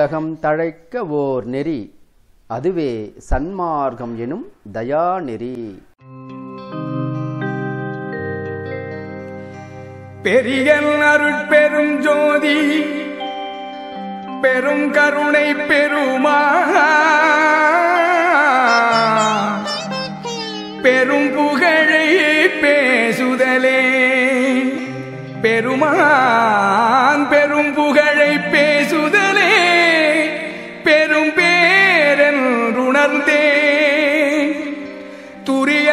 உலகம் தழைக்க ஓர் நெறி அதுவே சன்மார்க்கம் எனும் தயாநெறி பெரியல் அருட்பெரும் ஜோதி பெரும் கருணை பெருமா பெரும் புகழை பேசுதலே பெருமான் பெரும் புகழை பேசுதலே பெரும் பேரென்றுணர்ந்தே துரிய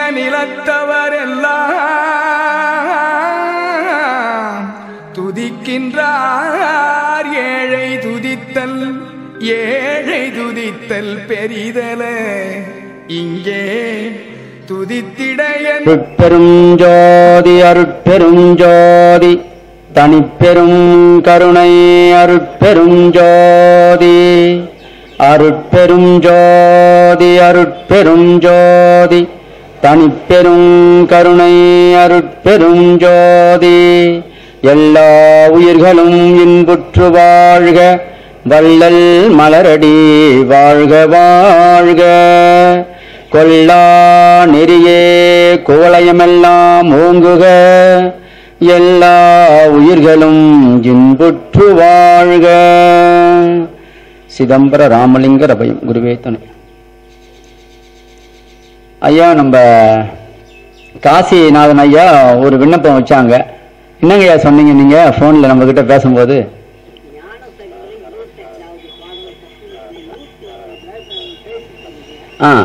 நிலத்தவரெல்லாம் துதிக்கின்றார் ஏழை துதித்தல் ஏழை துதித்தல் பெரிதல இங்கே துதித்திடையன் அருட்பெரும் ஜோதி அருட்பெரும் ஜோதி தனிப்பெரும் கருணை அருட்பெரும் ஜோதி அருட்பெரும் ஜோதி அருட்பெரும் ஜோதி தனிப்பெரும் கருணை அருட்பெரும் ஜோதி எல்லா உயிர்களும் இன்புற்று வாழ்க வள்ளல் மலரடி வாழ்க வாழ்க கொல்லா நெறியே குவளையமெல்லாம் ஓங்குக எல்லா உயிர்களும் இன்புற்று வாழ்க சிதம்பர ராமலிங்க ரபயம் குருவே துணை ஐயா நம்ம காசிநாதன் ஐயா ஒரு விண்ணப்பம் வச்சாங்க என்னங்க ஐயா சொன்னீங்க நீங்க போன்ல நம்ம கிட்ட பேசும்போது ஆ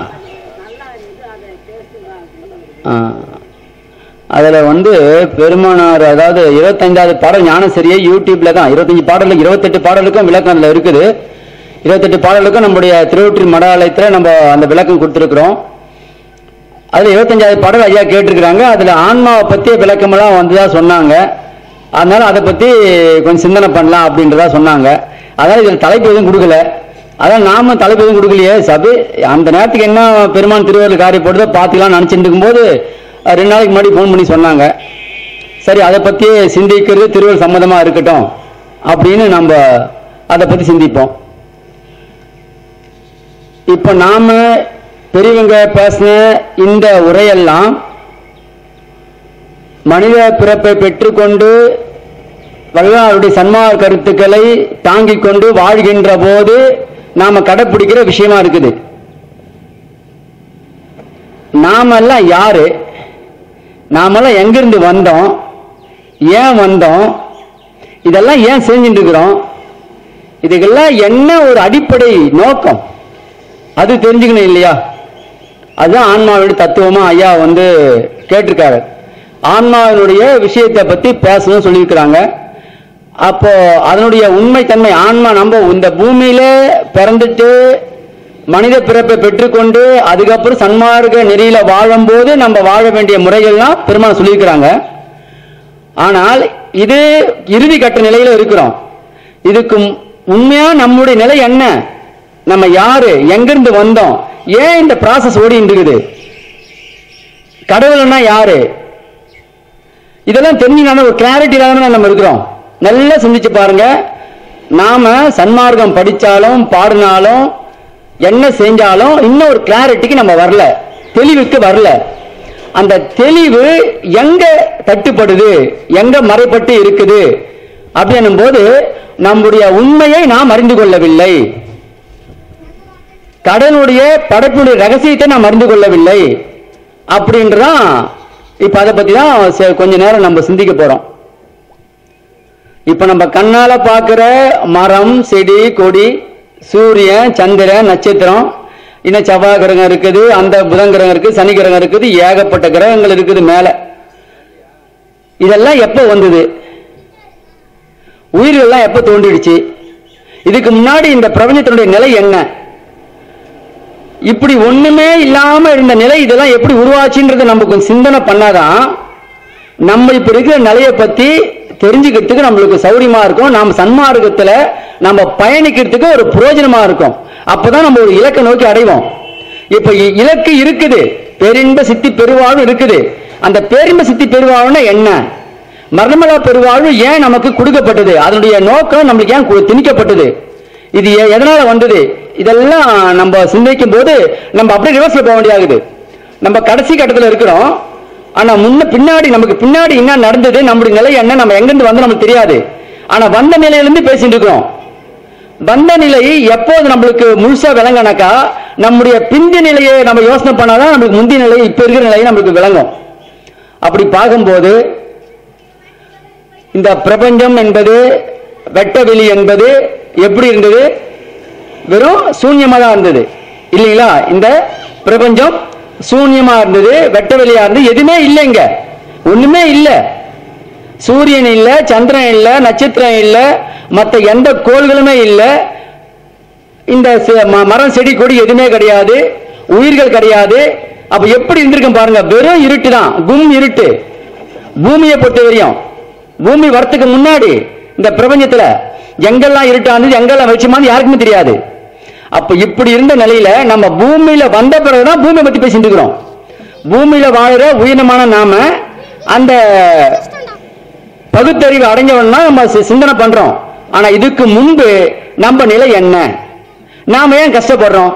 ஆ. அதுல வந்து பெருமானார் அதாவது இருபத்தஞ்சாவது பாடல் ஞானசரியை யூடியூப்ல தான் இருபத்தஞ்சு பாடலுக்கு இருபத்தெட்டு பாடலுக்கும் விளக்கம் அதுல இருக்குது இருபத்தெட்டு பாடலுக்கும் நம்முடைய திருவொற்றில் மட ஆலயத்துல நம்ம அந்த விளக்கம் கொடுத்துருக்குறோம் அதுல இருபத்தஞ்சாவது பாடல் ஐயா கேட்டிருக்கிறாங்க அதுல ஆன்மாவை பத்திய விளக்கமெல்லாம் வந்துதா சொன்னாங்க அதனால அதை பத்தி கொஞ்சம் சிந்தனை பண்ணலாம் அப்படின்றதா சொன்னாங்க அதனால இதுல தலைப்பு எதுவும் கொடுக்கல அதான் நாம தலைப்பு எதுவும் கொடுக்கலையே சபை அந்த நேரத்துக்கு என்ன பெருமான் திருவள்ளுவர் காரி போடுதோ பார்த்துக்கலாம் நினைச்சிட்டு இருக்கும்போது அஹ், ரெண்டு நாளைக்கு முன்னாடி ஃபோன் பண்ணி சொன்னாங்க சரி அதை பத்தி சிந்திக்கிறது திருவள்ளுவர் சம்மதமா இருக்கட்டும் அப்படின்னு நம்ம அதை பத்தி சிந்திப்போம் இப்ப நாம பெரியவங்க பேசின இந்த உரையெல்லாம் மனித பிறப்பை பெற்றுக்கொண்டு வள்ளலாருடைய சன்மார்க்க கருத்துக்களை தாங்கிக் கொண்டு வாழ்கின்ற போது நாம கடைப்பிடிக்கிற விஷயமா இருக்குது நாமெல்லாம் யாரு நாமெல்லாம் எங்கிருந்து வந்தோம் ஏன் வந்தோம் இதெல்லாம் ஏன் செஞ்சுட்டு இருக்கிறோம் இதுக்கெல்லாம் என்ன ஒரு அடிப்படை நோக்கம் அது தெரிஞ்சுக்கணும் இல்லையா அதுதான் ஆன்மாவுடைய தத்துவமா ஐயா வந்து கேட்டிருக்காரு ஆன்மாவினுடைய விஷயத்தை பத்தி பேசணும் சொல்லியிருக்கிறாங்க அப்போ அதனுடைய உண்மைத்தன்மை ஆன்மா நம்ம இந்த பூமியில பிறந்துட்டு மனித பிறப்பை பெற்றுக்கொண்டு அதுக்கப்புறம் சன்மார்க்க நெறியில வாழும்போது நம்ம வாழ வேண்டிய முறைகள்லாம் பெருமாள் சொல்லியிருக்கிறாங்க ஆனால் இது இறுதி கட்ட நிலையில இருக்கிறோம் இதுக்கு உண்மையா நம்முடைய நிலை என்ன நம்ம யாரு எங்கிருந்து வந்தோம் ஏன் இந்த ப்ராசஸ் ஓடிட்டு இருக்குது கடவுள்னா யாரு இதெல்லாம் தெரிஞ்சுக்கான ஒரு கிளாரிட்டி தான் நம்ம இருக்கிறோம் நல்லா சிந்திச்சு பாருங்க நாம சன்மார்க்கம் படிச்சாலும் பாடினாலும் என்ன செஞ்சாலும் இன்னும் ஒரு கிளாரிட்டிக்கு நம்ம வரல தெளிவுக்கு வரல அந்த தெளிவு எங்க தட்டுப்படுது எங்க மறைப்பட்டு இருக்குது அப்படின்னும் போது நம்முடைய உண்மையை நாம் அறிந்து கொள்ளவில்லை கடனுடைய படைப்புடைய ரகசியத்தை நாம் அறிந்து கொள்ளவில்லை அப்படின்றதான் இப்ப அதை பத்தி தான் சே- கொஞ்ச நேரம் நம்ம சிந்திக்க போறோம் இப்ப நம்ம கண்ணால பார்க்கிற மரம் செடி கொடி சூரியன் சந்திரன் நட்சத்திரம் இன்னும் செவ்வாய் கிரகம் இருக்குது அந்த புதன் கிரகம் இருக்குது சனி கிரகம் இருக்குது ஏகப்பட்ட கிரகங்கள் இருக்குது மேல இதெல்லாம் எப்ப வந்தது உயிர்கள்லாம் எப்ப தோன்றிடுச்சு இதுக்கு முன்னாடி இந்த பிரபஞ்சத்தினுடைய நிலை என்ன இப்படி ஒண்ணுமே இல்லாம இருந்த நிலை இதெல்லாம் எப்படி உருவாச்சுன்றதை நம்ம கொஞ்சம் சிந்தனை பண்ணாதான் நம்ம இப்ப இருக்கிற நிலையை பத்தி தெரிஞ்சுக்கிறதுக்கு நம்மளுக்கு சௌரியமா இருக்கும் நாம சன்மார்க்கத்துல நம்ம பயணிக்கிறதுக்கு ஒரு பிரயோஜனமா இருக்கும் அப்பதான் நம்ம ஒரு இலக்கை நோக்கி அடைவோம் இப்ப இ- இலக்கு இருக்குது பேரின்ப சித்தி பெருவாழ்வு இருக்குது அந்த பேரின்ப சித்தி பெருவாழ்வுன்னா என்ன மரணமலா பெருவாழ்வு ஏன் நமக்கு கொடுக்கப்பட்டது அதனுடைய நோக்கம் நம்மளுக்கு ஏன் கு- திணிக்கப்பட்டது இது எ- எதனால வந்தது இதெல்லாம் நம்ம சிந்திக்கும் போது நம்ம அப்படியே ரிவர்ஸ்ல போக வேண்டியதாகுது நம்ம கடைசி கட்டத்துல இருக்கிறோம் ஆனா முன்ன பின்னாடி நமக்கு பின்னாடி என்ன நடந்தது நம்முடைய நிலை என்ன நம்ம எங்கிருந்து வந்து நமக்கு தெரியாது ஆனா வந்த நிலையிலிருந்து பேசிட்டு இருக்கிறோம் வந்த நிலை எப்போது நம்மளுக்கு முழுசா விளங்கினாக்கா நம்முடைய பிந்தி நிலையை நம்ம யோசனை பண்ணாதான் நம்மளுக்கு முந்தைய நிலை இப்ப இருக்கிற நிலை நம்மளுக்கு விளங்கும் அப்படி பார்க்கும்போது இந்த பிரபஞ்சம் என்பது வெட்டவெளி என்பது எப்படி இருந்தது வெறும் சூன்யமா தான் இருந்தது இல்லைங்களா இந்த பிரபஞ்சம் சூன்யமா இருந்தது வெட்டவெளியா இருந்தது எதுவுமே இல்லைங்க ஒண்ணுமே இல்லை சூரியன் இல்ல சந்திரன் இல்ல நட்சத்திரம் இல்ல மத்த எந்த கோள்களுமே இல்ல இந்த செ- ம- மரம் செடி கொடி எதுவுமே கிடையாது உயிர்கள் கிடையாது அப்ப எப்படி இருந்திருக்கும் பாருங்க வெறும் இருட்டு தான் கும் இருட்டு பூமியை பொறுத்த வரையும் பூமி வரத்துக்கு முன்னாடி இந்த பிரபஞ்சத்துல எங்கெல்லாம் இருட்டானது எங்கெல்லாம் வெளிச்சமானது யாருக்குமே தெரியாது அப்ப இப்படி இருந்த நிலையில நம்ம பூமியில வந்த பிறகுதான் பூமியை பத்தி பேசிட்டு இருக்கிறோம் பூமியில வாழுற உயிரினமான நாம அந்த பகுத்தறிவு அடைஞ்சவன்னா நம்ம சி- சிந்தனை பண்றோம் ஆனா இதுக்கு முன்பு நம்ம நிலை என்ன நாம ஏன் கஷ்டப்படுறோம்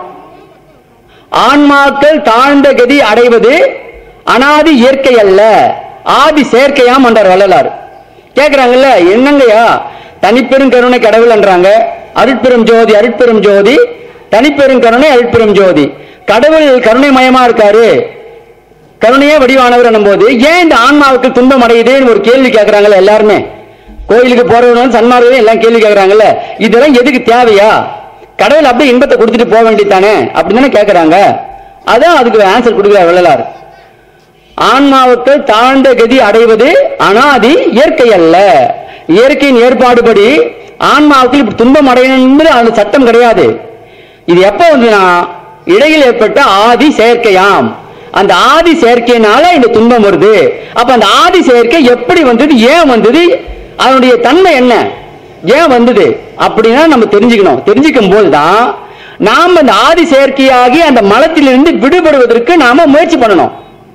ஆன்மாக்கள் தாழ்ந்த கதி அடைவது அனாதி இயற்கை அல்ல ஆதி செயற்கையாம் என்றார் வள்ளலார் கேக்குறாங்கல்ல என்னங்கய்யா தனிப்பெரும் கருணை கடவுள்ன்றாங்க அருட்பெரும் ஜோதி அருட்பெரும் ஜோதி தனிப்பெரும் கருணை அருட்பெரும் ஜோதி கடவுள் கருணை மயமா இருக்காரு கருணையே வடிவானவர் போது ஏன் இந்த ஆன்மாவுக்கு துன்பம் அடையுதுன்னு ஒரு கேள்வி கேட்கறாங்கல்ல எல்லாருமே கோயிலுக்கு போறவங்க சன்மார்க்கம் எல்லாம் கேள்வி கேட்கறாங்கல்ல இதெல்லாம் எதுக்கு தேவையா கடவுள் அப்படியே இன்பத்தை கொடுத்துட்டு போக வேண்டியதானே அப்படின்னு தானே கேட்கறாங்க அதான் அதுக்கு ஆன்சர் கொடுக்குறார் வள்ளலார் ஆன்மாவுக்கு தாழ்ந்த கதி அடைவது அனாதி இயற்கை அல்ல இயற்கையின் ஏற்பாடுபடி ஆன்மாவுக்கு இப்படி துன்பம் அடையணும் அந்த சட்டம் கிடையாது இது எப்ப வந்துன்னா இடையில் ஏற்பட்ட ஆதி செயற்கையாம் அந்த ஆதி செயற்கையினால இந்த துன்பம் வருது அப்ப அந்த ஆதி செயற்கை எப்படி வந்தது ஏன் வந்தது அதனுடைய தன்மை என்ன ஏன் வந்தது அப்படின்னா நம்ம தெரிஞ்சுக்கணும் தெரிஞ்சுக்கும் போதுதான் நாம அந்த ஆதி செயற்கையாகி அந்த மலத்திலிருந்து விடுபடுவதற்கு நாம முயற்சி பண்ணணும்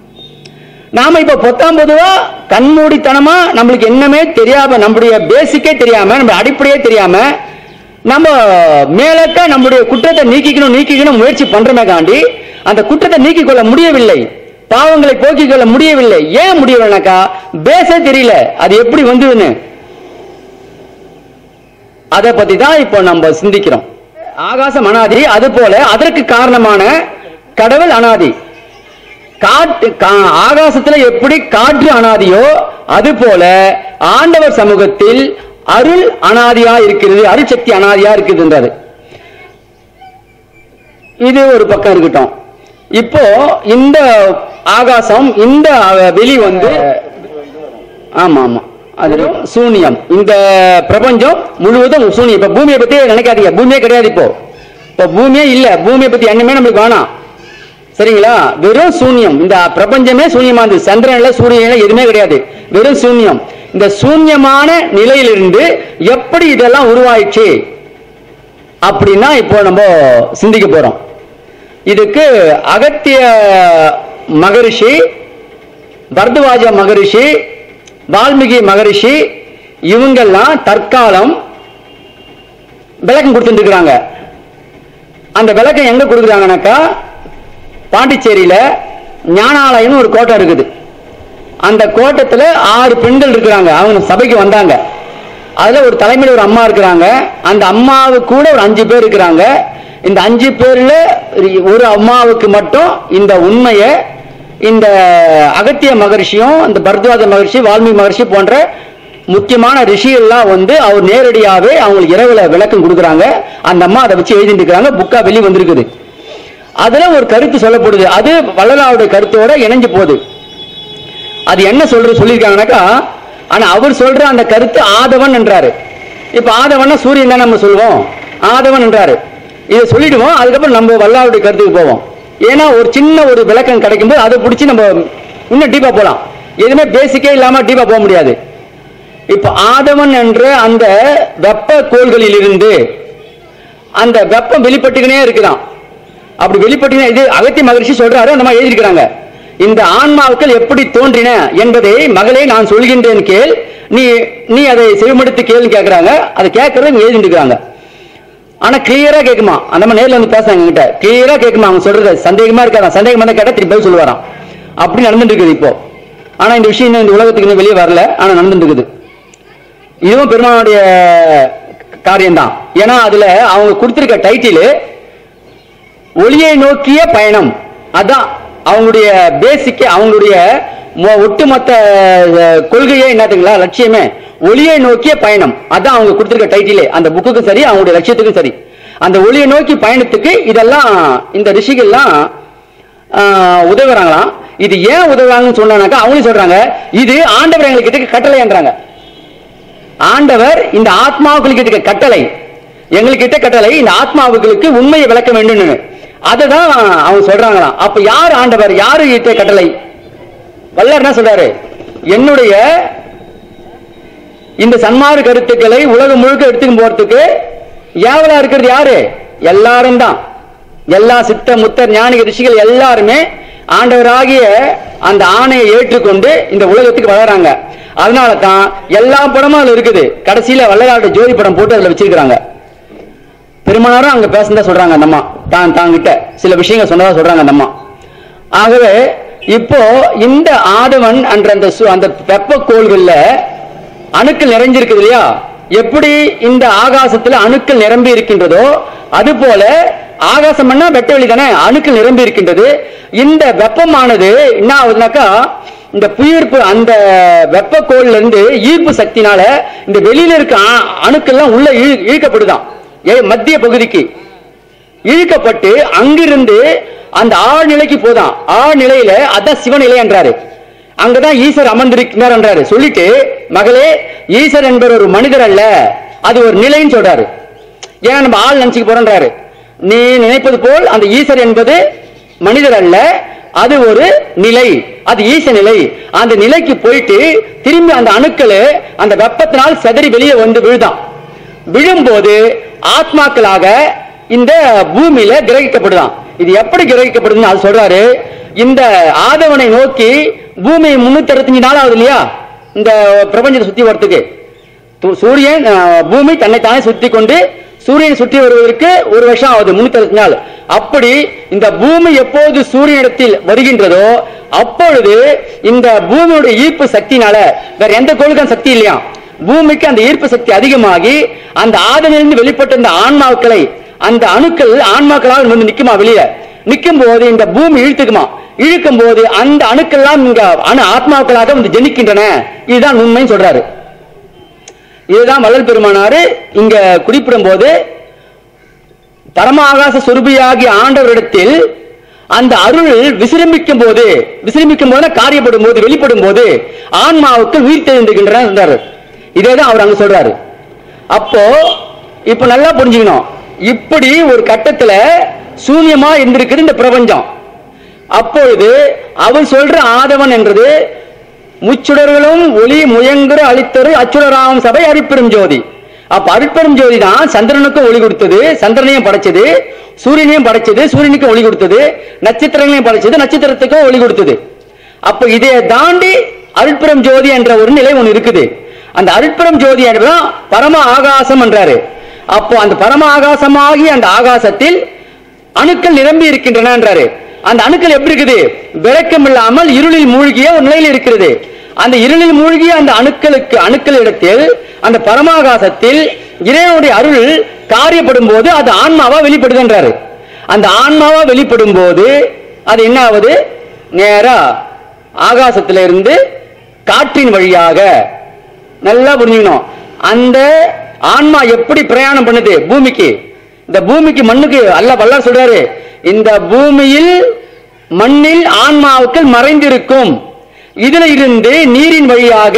நாம இப்ப பொத்தாம் பொதுவா கண்மூடித்தனமா நம்மளுக்கு என்னமே தெரியாம நம்முடைய பேசிக்கே தெரியாம நம்ம அடிப்படையே தெரியாம நம்ம மேலக்க நம்முடைய குற்றத்தை நீக்கிக்கணும் நீக்கிக்கணும் முயற்சி பண்றமே காண்டி அந்த குற்றத்தை நீக்கிக் கொள்ள முடியவில்லை பாவங்களை போக்கிக் கொள்ள முடியவில்லை ஏன் முடியவில்லைனாக்கா பேச தெரியல அது எப்படி வந்ததுன்னு அதை பத்தி தான் இப்போ நம்ம சிந்திக்கிறோம் ஆகாசம் அனாதி அது போல அதற்கு காரணமான கடவுள் அனாதி காற்று கா- ஆகாசத்துல எப்படி காற்று அனாதியோ அது போல ஆண்டவர் சமூகத்தில் அருள் அனாதியா இருக்கிறது அருள் சக்தி அனாதியா இருக்குதுன்றாரு இது ஒரு பக்கம் இருக்கட்டும் இப்போ இந்த ஆகாசம் இந்த அஹ், வெளி வந்து ஆமா ஆமா அது சூனியம் இந்த பிரபஞ்சம் முழுவதும் சூனியம் இப்ப பூமியை பத்தி நினைக்காதீங்க பூமியே கிடையாது இப்போ இப்போ பூமியே இல்ல பூமியை பத்தி எண்ணமே நம்மளுக்கு வேணாம் சரிங்களா வெறும் சூன்யம் இந்த பிரபஞ்சமே சூன்யமா இருந்தது சந்திரன்ல சூரியன்ல எதுவுமே கிடையாது வெறும் சூன்யம் இந்த சூன்யமான நிலையிலிருந்து எப்படி இதெல்லாம் உருவாயிடுச்சு அப்படின்னா இப்போ நம்ம சிந்திக்க போறோம் இதுக்கு அகத்திய மகரிஷி பரத்வாஜ மகரிஷி வால்மீகி மகரிஷி இவங்கெல்லாம் தற்காலம் விளக்கம் கொடுத்துட்டு இருக்கிறாங்க அந்த விளக்கம் எங்க கொடுக்குறாங்கனாக்கா பாண்டிச்சேரியில ஞானாலயம்னு ஒரு கோட்டம் இருக்குது அந்த கோட்டத்துல ஆறு பெண்கள் இருக்கிறாங்க அவங்க சபைக்கு வந்தாங்க அதுல ஒரு தலைமையில் ஒரு அம்மா இருக்கிறாங்க அந்த அம்மாவுக்கு கூட ஒரு அஞ்சு பேர் இருக்கிறாங்க இந்த அஞ்சு பேர்ல ஒரு அம்மாவுக்கு மட்டும் இந்த உண்மையை இந்த அகத்திய மகர்ஷியும் இந்த பரத்வாஜ மகர்ஷி வால்மீகி மகர்ஷி போன்ற முக்கியமான ரிஷிகள்லாம் வந்து அவர் நேரடியாவே அவங்களுக்கு இரவுல விளக்கம் கொடுக்குறாங்க அந்த அம்மா அதை வச்சு எழுதிட்டு இருக்கிறாங்க புக்கா வெளி வந்திருக்குது அதுல ஒரு கருத்து சொல்லப்படுது அது வள்ளலாருடைய கருத்தோட இணைஞ்சு போகுது அது என்ன சொல்ற சொல்லியிருக்காங்கனாக்கா ஆனா அவர் சொல்ற அந்த கருத்து ஆதவன் என்றாரு இப்ப ஆதவன்னா சூரியன் தான் நம்ம சொல்லுவோம் ஆதவன் என்றாரு இதை சொல்லிடுவோம் அதுக்கப்புறம் நம்ம வல்லாருடைய கருத்துக்கு போவோம் ஏன்னா ஒரு சின்ன ஒரு விளக்கம் கிடைக்கும்போது அதை பிடிச்சி நம்ம இன்னும் டீப்பா போலாம் எதுவுமே பேசிக்கே இல்லாம டீப்பா போக முடியாது இப்ப ஆதவன் என்ற அந்த வெப்ப கோள்களில் இருந்து அந்த வெப்பம் வெளிப்பட்டுக்கினே இருக்குதான் அப்படி வெளிப்பட்டுக்கினே இது அகத்திய மகரிஷி சொல்றாரு அந்த மாதிரி எழுதியிருக்கிறாங்க இந்த ஆன்மாக்கள் எப்படி தோன்றின என்பதை மகளே நான் சொல்கின்றேன் கேள் நீ நீ அதை செவிமடுத்து கேள்வி கேட்கிறாங்க அதை கேட்கறது எழுதிட்டு இருக்காங்க ஆனா கிளியரா கேக்குமா அந்த மாதிரி நேர்ல வந்து பேசுறாங்க என்கிட்ட கிளியரா கேக்குமா அவங்க சொல்றது சந்தேகமா இருக்காதான் சந்தேகமா இருந்தா கேட்டா திருப்பி பதில் சொல்லுவாராம் அப்படி நடந்துட்டு இருக்குது இப்போ ஆனா இந்த விஷயம் இன்னும் இந்த உலகத்துக்கு இன்னும் வெளியே வரல ஆனா நடந்துட்டு இருக்குது இதுவும் பெருமானுடைய காரியம்தான் ஏன்னா அதுல அவங்க கொடுத்திருக்க டைட்டில் ஒளியை நோக்கிய பயணம் அதான் அவங்களுடைய பேசிக் அவங்களுடைய மொ- ஒட்டுமொத்த அஹ், கொள்கையே என்னதுங்களா லட்சியமே ஒளியை நோக்கிய பயணம் அதான் அவங்க கொடுத்திருக்க டைட்டிலே அந்த புக்குக்கும் சரி அவங்களுடைய லட்சியத்துக்கும் சரி அந்த ஒளியை நோக்கி பயணத்துக்கு இதெல்லாம் இந்த ரிஷிகள்லாம் ஆஹ், உதவுறாங்களாம் இது ஏன் உதவுறாங்கன்னு சொன்னாக்கா அவங்களும் சொல்றாங்க இது ஆண்டவர் எங்களுக்கு கட்டளைன்றாங்க ஆண்டவர் இந்த ஆத்மாவுக்கு இருக்க கட்டளை எங்களுக்கு இட்ட கட்டளை இந்த ஆத்மாவுகளுக்கு உண்மையை விளக்க வேண்டும் அதுதான் அவங்க சொல்றாங்களாம் அப்ப யார் ஆண்டவர் யாரு இட்ட கட்டளை வல்லார் என்ன சொல்றாரு என்னுடைய இந்த சன்மார்க்க கருத்துக்களை உலகம் முழுக்க எடுத்துக்கும் போறதுக்கு ஏவலா இருக்கிறது யாரு எல்லாரும் தான் எல்லா சித்த முத்தர் ஞானிக ரிஷிகள் எல்லாருமே ஆண்டவராகிய அந்த ஆணையை ஏற்றுக்கொண்டு இந்த உலகத்துக்கு வளராங்க அதனால தான் எல்லா படமும் அதுல இருக்குது கடைசியில வள்ளலாருடைய ஜோதி படம் போட்டு அதுல வச்சிருக்காங்க பெருமானாரும் அங்க பேசுனதா சொல்றாங்க அந்த அம்மா தான் தாங்கிட்ட சில விஷயங்கள் சொன்னதா சொல்றாங்க அந்த அம்மா ஆகவே இப்போ இந்த ஆதவன் என்ற அந்த சு- அந்த வெப்ப கோள்கள்ல அணுக்கள் நிறைஞ்சிருக்குது இல்லையா எப்படி இந்த ஆகாசத்துல அணுக்கள் நிரம்பி இருக்கின்றதோ அது போல ஆகாசம்னா வெட்ட வெளி தானே அணுக்கள் நிரம்பி இருக்கின்றது இந்த வெப்பமானது என்ன ஆகுதுனாக்கா இந்த புயிர்ப்பு அந்த வெப்பக்கோள்ல இருந்து ஈர்ப்பு சக்தினால இந்த வெளியில இருக்க அ- அணுக்கள்லாம் உள்ள இழு- இழுக்கப்படுதாம் ஏ மத்திய பகுதிக்கு இழுக்கப்பட்டு அங்கிருந்து அந்த ஆழ்நிலைக்கு போதான் ஆழ்நிலையில அதான் சிவநிலை என்றாரு அங்கதான் ஈஸ்வர் அமர்ந்திருக்கிறார் என்றாரு சொல்லிட்டு மகளே ஈஸ்வர் என்பவர் ஒரு மனிதர் அல்ல அது ஒரு நிலைன்னு சொல்றாரு ஏன்னா நம்ம ஆள் நினைச்சுக்க போறோன்றாரு நீ நினைப்பது போல் அந்த ஈஸ்வர் என்பது மனிதர் அல்ல அது ஒரு நிலை அது ஈச நிலை அந்த நிலைக்கு போயிட்டு திரும்பி அந்த அணுக்கள் அந்த வெப்பத்தினால் செதறி வெளியே வந்து விழுதான் விழும்போது ஆத்மாக்களாக இந்த பூமியில கிரகிக்கப்படுதான் இது எப்படி கிரகிக்கப்படுதுன்னு அது சொல்றாரு இந்த ஆதவனை நோக்கி பூமி முன்னூத்தி அறுபத்தஞ்சு நாள் ஆகுது இல்லையா இந்த பிரபஞ்சத்தை சுத்தி வரத்துக்கு து- சூரியன் அஹ், பூமி தன்னைத்தானே சுத்தி கொண்டு சூரியனை சுற்றி வருவதற்கு ஒரு வருஷம் ஆகுது முன்னூத்தி அறுபத்தி நாள் அப்படி இந்த பூமி எப்போது சூரியனிடத்தில் வருகின்றதோ அப்பொழுது இந்த பூமியுடைய ஈர்ப்பு சக்தினால வேற எந்த கோளுக்கும் சக்தி இல்லையா பூமிக்கு அந்த ஈர்ப்பு சக்தி அதிகமாகி அந்த ஆதனிலிருந்து வெளிப்பட்ட இந்த ஆன்மாக்களை அந்த அணுக்கள் ஆன்மாக்களாக வந்து நிக்குமா வெளியில நிக்கும் போது இந்த பூமி இழுத்துக்குமா இழுக்கும் போது அந்த அணுக்கள்லாம் இங்க அணு ஆத்மாக்களாக வந்து ஜெனிக்கின்றன இதுதான் உண்மைன்னு சொல்றாரு இதுதான் வள்ளல் பெருமானாரு இங்க குறிப்பிடும் போது பரமாகாச சுரபியாகிய ஆண்டவரிடத்தில் அந்த அருள் விசிரமிக்கும் போது விசிரமிக்கும் போது காரியப்படும் போது வெளிப்படும் போது ஆன்மாவுக்கு உயிர் தெரிந்துகின்றன என்றாரு இதேதான் அவர் அங்க சொல்றாரு அப்போ இப்ப நல்லா புரிஞ்சுக்கணும் இப்படி ஒரு கட்டத்துல சூன்யமா இருந்திருக்குது இந்த பிரபஞ்சம் அப்பொழுது அவர் சொல்ற ஆதவன் என்றது முச்சுடர்களும் ஒளி முயங்குற அளித்தரு அச்சுடராம் சபை அரிப்பெரும் ஜோதி அப்ப அருட்பெரும் ஜோதி தான் சந்திரனுக்கும் ஒளி கொடுத்தது சந்திரனையும் படைச்சது சூரியனையும் படைச்சது சூரியனுக்கும் ஒளி கொடுத்தது நட்சத்திரங்களையும் படைச்சது நட்சத்திரத்துக்கும் ஒளி கொடுத்தது அப்ப இதை தாண்டி அருட்பெரும் ஜோதி என்ற ஒரு நிலை ஒண்ணு இருக்குது அந்த அருட்பெரும் ஜோதி என்றுதான் பரம ஆகாசம் என்றாரு அப்போ அந்த பரம ஆகாசமாகி அந்த ஆகாசத்தில் அணுக்கள் நிரம்பி இருக்கின்றன என்றாரு அந்த அணுக்கள் எப்படி இருக்குது விளக்கம் இல்லாமல் இருளில் மூழ்கிய ஒரு நிலையில் இருக்கிறது அந்த இருளில் மூழ்கிய அந்த அணுக்களுக்கு அணுக்கள் இடத்தில் அந்த பரமாகாசத்தில் இறைவனுடைய அருள் காரியப்படும் போது அது ஆன்மாவா வெளிப்படுதுன்றாரு அந்த ஆன்மாவா வெளிப்படும் போது அது என்ன ஆகுது நேரா ஆகாசத்திலிருந்து இருந்து காற்றின் வழியாக நல்லா புரிஞ்சுக்கணும் அந்த ஆன்மா எப்படி பிரயாணம் பண்ணுது பூமிக்கு இந்த பூமிக்கு மண்ணுக்கு அல்ல வல்லார் சொல்றாரு இந்த பூமியில் மண்ணில் ஆன்மாவுக்கள் மறைந்திருக்கும் இதுல இருந்து நீரின் வழியாக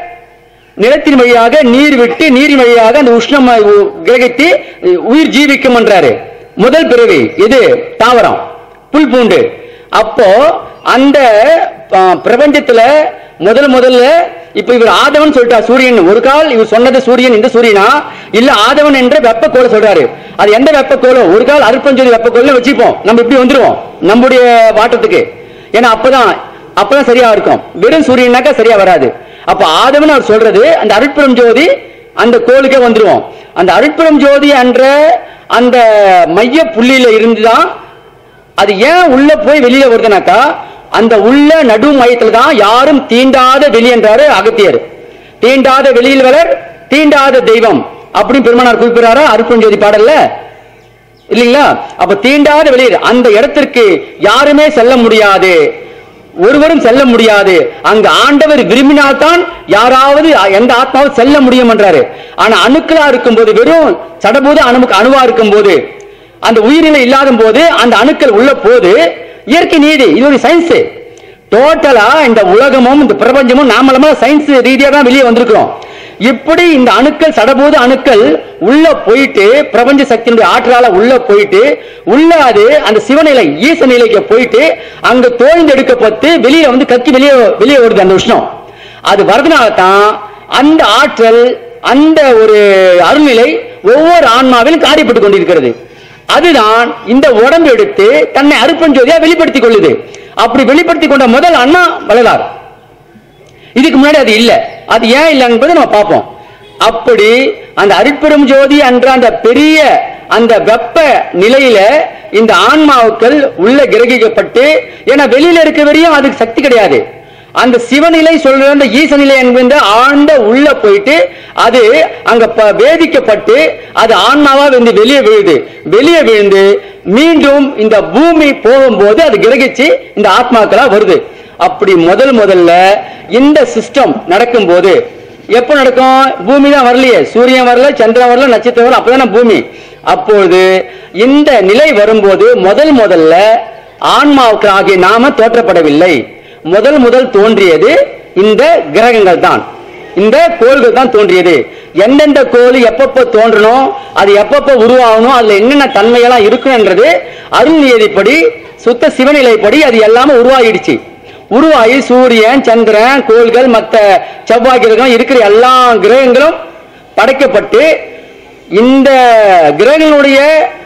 நிலத்தின் வழியாக நீர் விட்டு நீரின் வழியாக அந்த உஷ்ணம் உ- கிரகித்து உயிர் ஜீவிக்கும் என்றாரு முதல் பிறவி இது தாவரம் புல் பூண்டு அப்போ அந்த ஆ, பிரபஞ்சத்துல முதல் முதல்ல இப்ப இவர் ஆதவன் சொல்லிட்டா சூரியன் ஒரு கால் இவர் சொன்னது சூரியன் இந்த சூரியனா இல்ல ஆதவன் என்ற வெப்பக்கோளை சொல்றாரு அது எந்த வெப்பக்கோளோ ஒரு கால் அருப்பஞ்சோதி வெப்பக்கோளை வச்சுப்போம் நம்ம இப்படி வந்துருவோம் நம்முடைய வாட்டத்துக்கு ஏன்னா அப்பதான் அப்பதான் சரியா இருக்கும் வெறும் சூரியனாக்கா சரியா வராது அப்ப ஆதவன் அவர் சொல்றது அந்த அருட்புறம் ஜோதி அந்த கோளுக்கே வந்துருவோம் அந்த அருட்புறம் ஜோதி என்ற அந்த மைய புள்ளியில இருந்துதான் அது ஏன் உள்ள போய் வெளியில வருதுனாக்கா அந்த உள்ள நடு மையத்துல தான் யாரும் தீண்டாத வெளி என்றாரு அகத்தியர் தீண்டாத வெளியில் வளர் தீண்டாத தெய்வம் அப்படின்னு பெருமானார் குறிப்பிடுறாரா அருப்பஞ்சோதி பாடல்ல இல்லைங்களா அப்ப தீண்டாத வெளியில் அந்த இடத்திற்கு யாருமே செல்ல முடியாது ஒருவரும் செல்ல முடியாது அங்க ஆண்டவர் விரும்பினால்தான் யாராவது எந்த ஆத்மாவும் செல்ல முடியும் என்றாரு ஆனா அணுக்களா இருக்கும்போது வெறும் சடபூத அணு அணுவா இருக்கும்போது அந்த உயிரிலை இல்லாத போது அந்த அணுக்கள் உள்ள போது இயற்கை நீதி இது ஒரு சயின்ஸ் டோட்டலா இந்த உலகமும் இந்த பிரபஞ்சமும் நாமளமா சயின்ஸ் ரீதியா தான் வெளியே வந்திருக்கிறோம் இப்படி இந்த அணுக்கள் சடபூத அணுக்கள் உள்ள போயிட்டு பிரபஞ்ச சக்தியினுடைய ஆற்றலால உள்ள போயிட்டு உள்ள அது அந்த சிவநிலை ஈச நிலைக்கு போயிட்டு அங்க தோய்ந்து எடுக்கப்பட்டு வெளியே வந்து கக்கி வெளியே வெளியே வருது அந்த உஷ்ணம் அது வரதுனால தான் அந்த ஆற்றல் அந்த ஒரு அருள்நிலை ஒவ்வொரு ஆன்மாவிலும் காரியப்பட்டுக் கொண்டிருக்கிறது அதுதான் இந்த உடம்பு எடுத்து தன்னை அருப்பஞ்சோதியா வெளிப்படுத்திக் கொள்ளுது அப்படி வெளிப்படுத்திக் கொண்ட முதல் அண்ணா வள்ளலார் இதுக்கு முன்னாடி அது இல்ல அது ஏன் இல்லை என்பதை நம்ம பார்ப்போம் அப்படி அந்த அருட்பெரும் ஜோதி என்ற அந்த பெரிய அந்த வெப்ப நிலையில இந்த ஆன்மாவுக்கள் உள்ள கிரகிக்கப்பட்டு ஏன்னா வெளியில இருக்க வரையும் அதுக்கு சக்தி கிடையாது அந்த சிவநிலை சொல்ற அந்த ஈசநிலை என்கின்ற ஆழ்ந்த உள்ள போயிட்டு அது அங்க ப- வேதிக்கப்பட்டு அது ஆன்மாவா வந்து வெளியே விழுது வெளியே விழுந்து மீண்டும் இந்த பூமி போகும்போது அது கிரகிச்சு இந்த ஆத்மாக்களா வருது அப்படி முதல் முதல்ல இந்த சிஸ்டம் நடக்கும்போது எப்ப நடக்கும் பூமி தான் வரலையே சூரியன் வரல சந்திரன் வரல நட்சத்திரம் வரல அப்பதானே பூமி அப்பொழுது இந்த நிலை வரும்போது முதல் முதல்ல ஆன்மாவுக்கு ஆகிய நாம தோற்றப்படவில்லை முதல் முதல் தோன்றியது இந்த கிரகங்கள் தான் இந்த கோள்கள் தான் தோன்றியது எந்தெந்த கோள் எப்பப்ப தோன்றணும் அது எப்பப்ப உருவாகணும் அதுல என்னென்ன தன்மையெல்லாம் இருக்குன்றது அருள் நியதிப்படி சுத்த சிவநிலைப்படி அது எல்லாமே உருவாகிடுச்சு உருவாகி சூரியன் சந்திரன் கோள்கள் மற்ற செவ்வாய் கிரகம் இருக்கிற எல்லா கிரகங்களும் படைக்கப்பட்டு இந்த கிரகங்களுடைய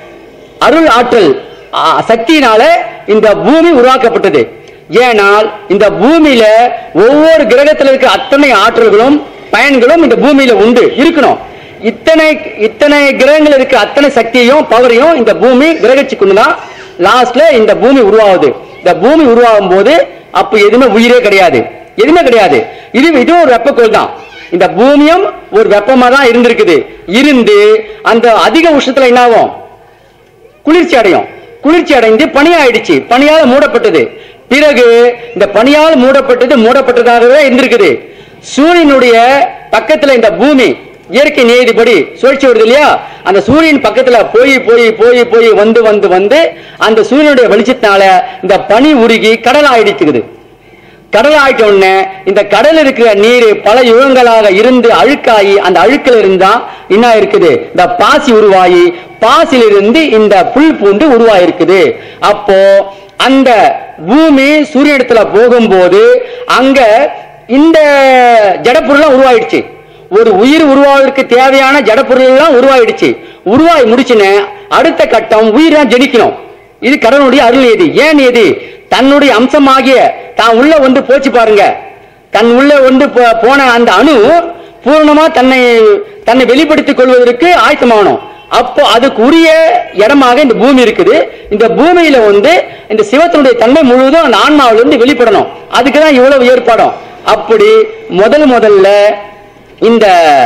அருள் ஆற்றல் ஆ, சக்தியினால இந்த பூமி உருவாக்கப்பட்டது ஏனால் இந்த பூமியில ஒவ்வொரு கிரகத்தில் இருக்க அத்தனை ஆற்றல்களும் பயன்களும் இந்த பூமியில உண்டு இருக்கணும் இத்தனை இத்தனை கிரகங்கள் இருக்க அத்தனை சக்தியையும் பவரையும் இந்த பூமி கிரகிச்சு கொண்டுதான் லாஸ்ட்ல இந்த பூமி உருவாகுது இந்த பூமி உருவாகும் போது அப்ப எதுவுமே உயிரே கிடையாது எதுவுமே கிடையாது இது இதுவும் ஒரு வெப்பக்கோள் தான் இந்த பூமியும் ஒரு வெப்பமா தான் இருந்திருக்குது இருந்து அந்த அதிக உஷ்ணத்துல என்ன ஆகும் குளிர்ச்சி அடையும் குளிர்ச்சி அடைந்து பனியாயிடுச்சு பனியால மூடப்பட்டது பிறகு இந்த பனியால் மூடப்பட்டது மூடப்பட்டதாகவே இருந்திருக்குது சூரியனுடைய பக்கத்துல இந்த பூமி இயற்கை நியதிப்படி சுழற்சி வருது இல்லையா அந்த சூரியன் பக்கத்துல போய் போய் போய் போய் வந்து வந்து வந்து அந்த சூரியனுடைய வெளிச்சத்தினால இந்த பனி உருகி கடல் ஆயிடுச்சுக்குது கடல் ஆயிட்ட உடனே இந்த கடல் இருக்கிற நீர் பல யுகங்களாக இருந்து அழுக்காகி அந்த அழுக்கில் இருந்தா என்ன இருக்குது இந்த பாசி உருவாகி பாசிலிருந்து இந்த புல் பூண்டு உருவாயிருக்குது அப்போ அந்த பூமி சூரியனிடத்துல போகும்போது அங்க இந்த ஜடப்பொருள்லாம் உருவாயிடுச்சு ஒரு உயிர் உருவாவதற்கு தேவையான ஜடப்பொருள் எல்லாம் உருவாயிடுச்சு உருவாகி முடிச்சுன்னு அடுத்த கட்டம் உயிர் தான் ஜனிக்கணும் இது கடவுளுடைய அருள் நியதி ஏன் நியதி தன்னுடைய அம்சமாகிய தான் உள்ள வந்து போச்சு பாருங்க தன் உள்ள வந்து போ- போன அந்த அணு பூர்ணமா தன்னை தன்னை வெளிப்படுத்திக் கொள்வதற்கு ஆயத்தமாகணும் அப்போ அதுக்கு உரிய இடமாக இந்த பூமி இருக்குது இந்த பூமியில வந்து இந்த சிவத்தினுடைய தன்மை முழுவதும் அந்த ஆன்மாவில இருந்து வெளிப்படணும் அதுக்கு தான் இவ்வளவு ஏற்பாடும் அப்படி முதல் முதல்ல இந்த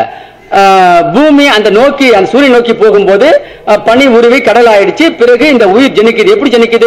ஆஹ், பூமி அந்த நோக்கி அந்த சூரியன் நோக்கி போகும்போது அஹ், பனி உருவி கடல் ஆயிடுச்சு பிறகு இந்த உயிர் ஜனிக்குது எப்படி ஜனிக்குது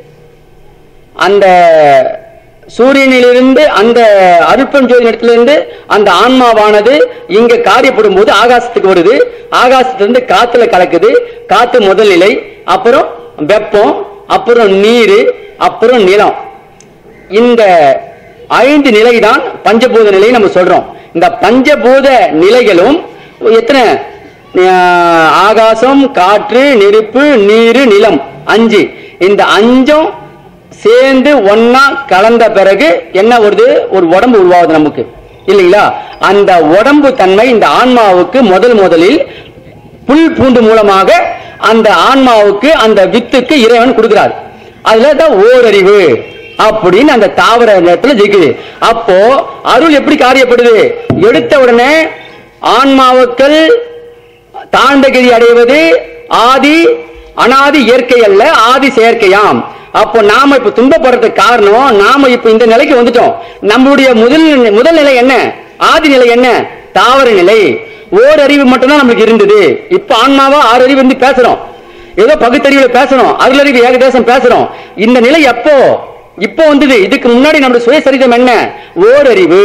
அந்த சூரியனிலிருந்து அந்த அருட்பஞ்சோதி இடத்திலிருந்து அந்த ஆன்மாவானது இங்க காரியப்படும் போது ஆகாசத்துக்கு வருது ஆகாசத்திலிருந்து காத்துல கலக்குது காத்து முதல் நிலை அப்புறம் வெப்பம் அப்புறம் நீர் அப்புறம் நிலம் இந்த ஐந்து நிலைதான் பஞ்சபூத நிலை நம்ம சொல்றோம் இந்த பஞ்சபூத நிலைகளும் எத்தனை ஆஹ், ஆகாசம் காற்று நெருப்பு நீர் நிலம் அஞ்சு இந்த அஞ்சும் சேர்ந்து ஒன்னா கலந்த பிறகு என்ன வருது ஒரு உடம்பு உருவாகுது நமக்கு இல்லைங்களா அந்த உடம்பு தன்மை இந்த ஆன்மாவுக்கு முதல் முதலில் புல் பூண்டு மூலமாக அந்த ஆன்மாவுக்கு அந்த வித்துக்கு இறைவன் கொடுக்கிறார் அதுல தான் ஓரறிவு அப்படின்னு அந்த தாவர நேரத்துல ஜெயிக்குது அப்போ அருள் எப்படி காரியப்படுது எடுத்த உடனே ஆன்மாவுக்கள் தாழ்ந்த கதி அடைவது ஆதி அனாதி இயற்கை அல்ல ஆதி செயற்கையாம் அப்போ நாம இப்ப துன்பப்படுறதுக்கு காரணம் நாம இப்ப இந்த நிலைக்கு வந்துட்டோம் நம்மளுடைய முதல் முதல் நிலை என்ன ஆதி நிலை என்ன தாவர நிலை ஓரறிவு மட்டும்தான் நமக்கு இருந்தது இப்ப ஆன்மாவா ஆறு அறிவு வந்து பேசுறோம் ஏதோ பகுத்தறிவுல பேசுறோம் அருளறிவு ஏகதேசம் பேசுறோம் இந்த நிலை எப்போ இப்போ வந்தது இதுக்கு முன்னாடி நம்மளுடைய சுயசரிதம் என்ன ஓரறிவு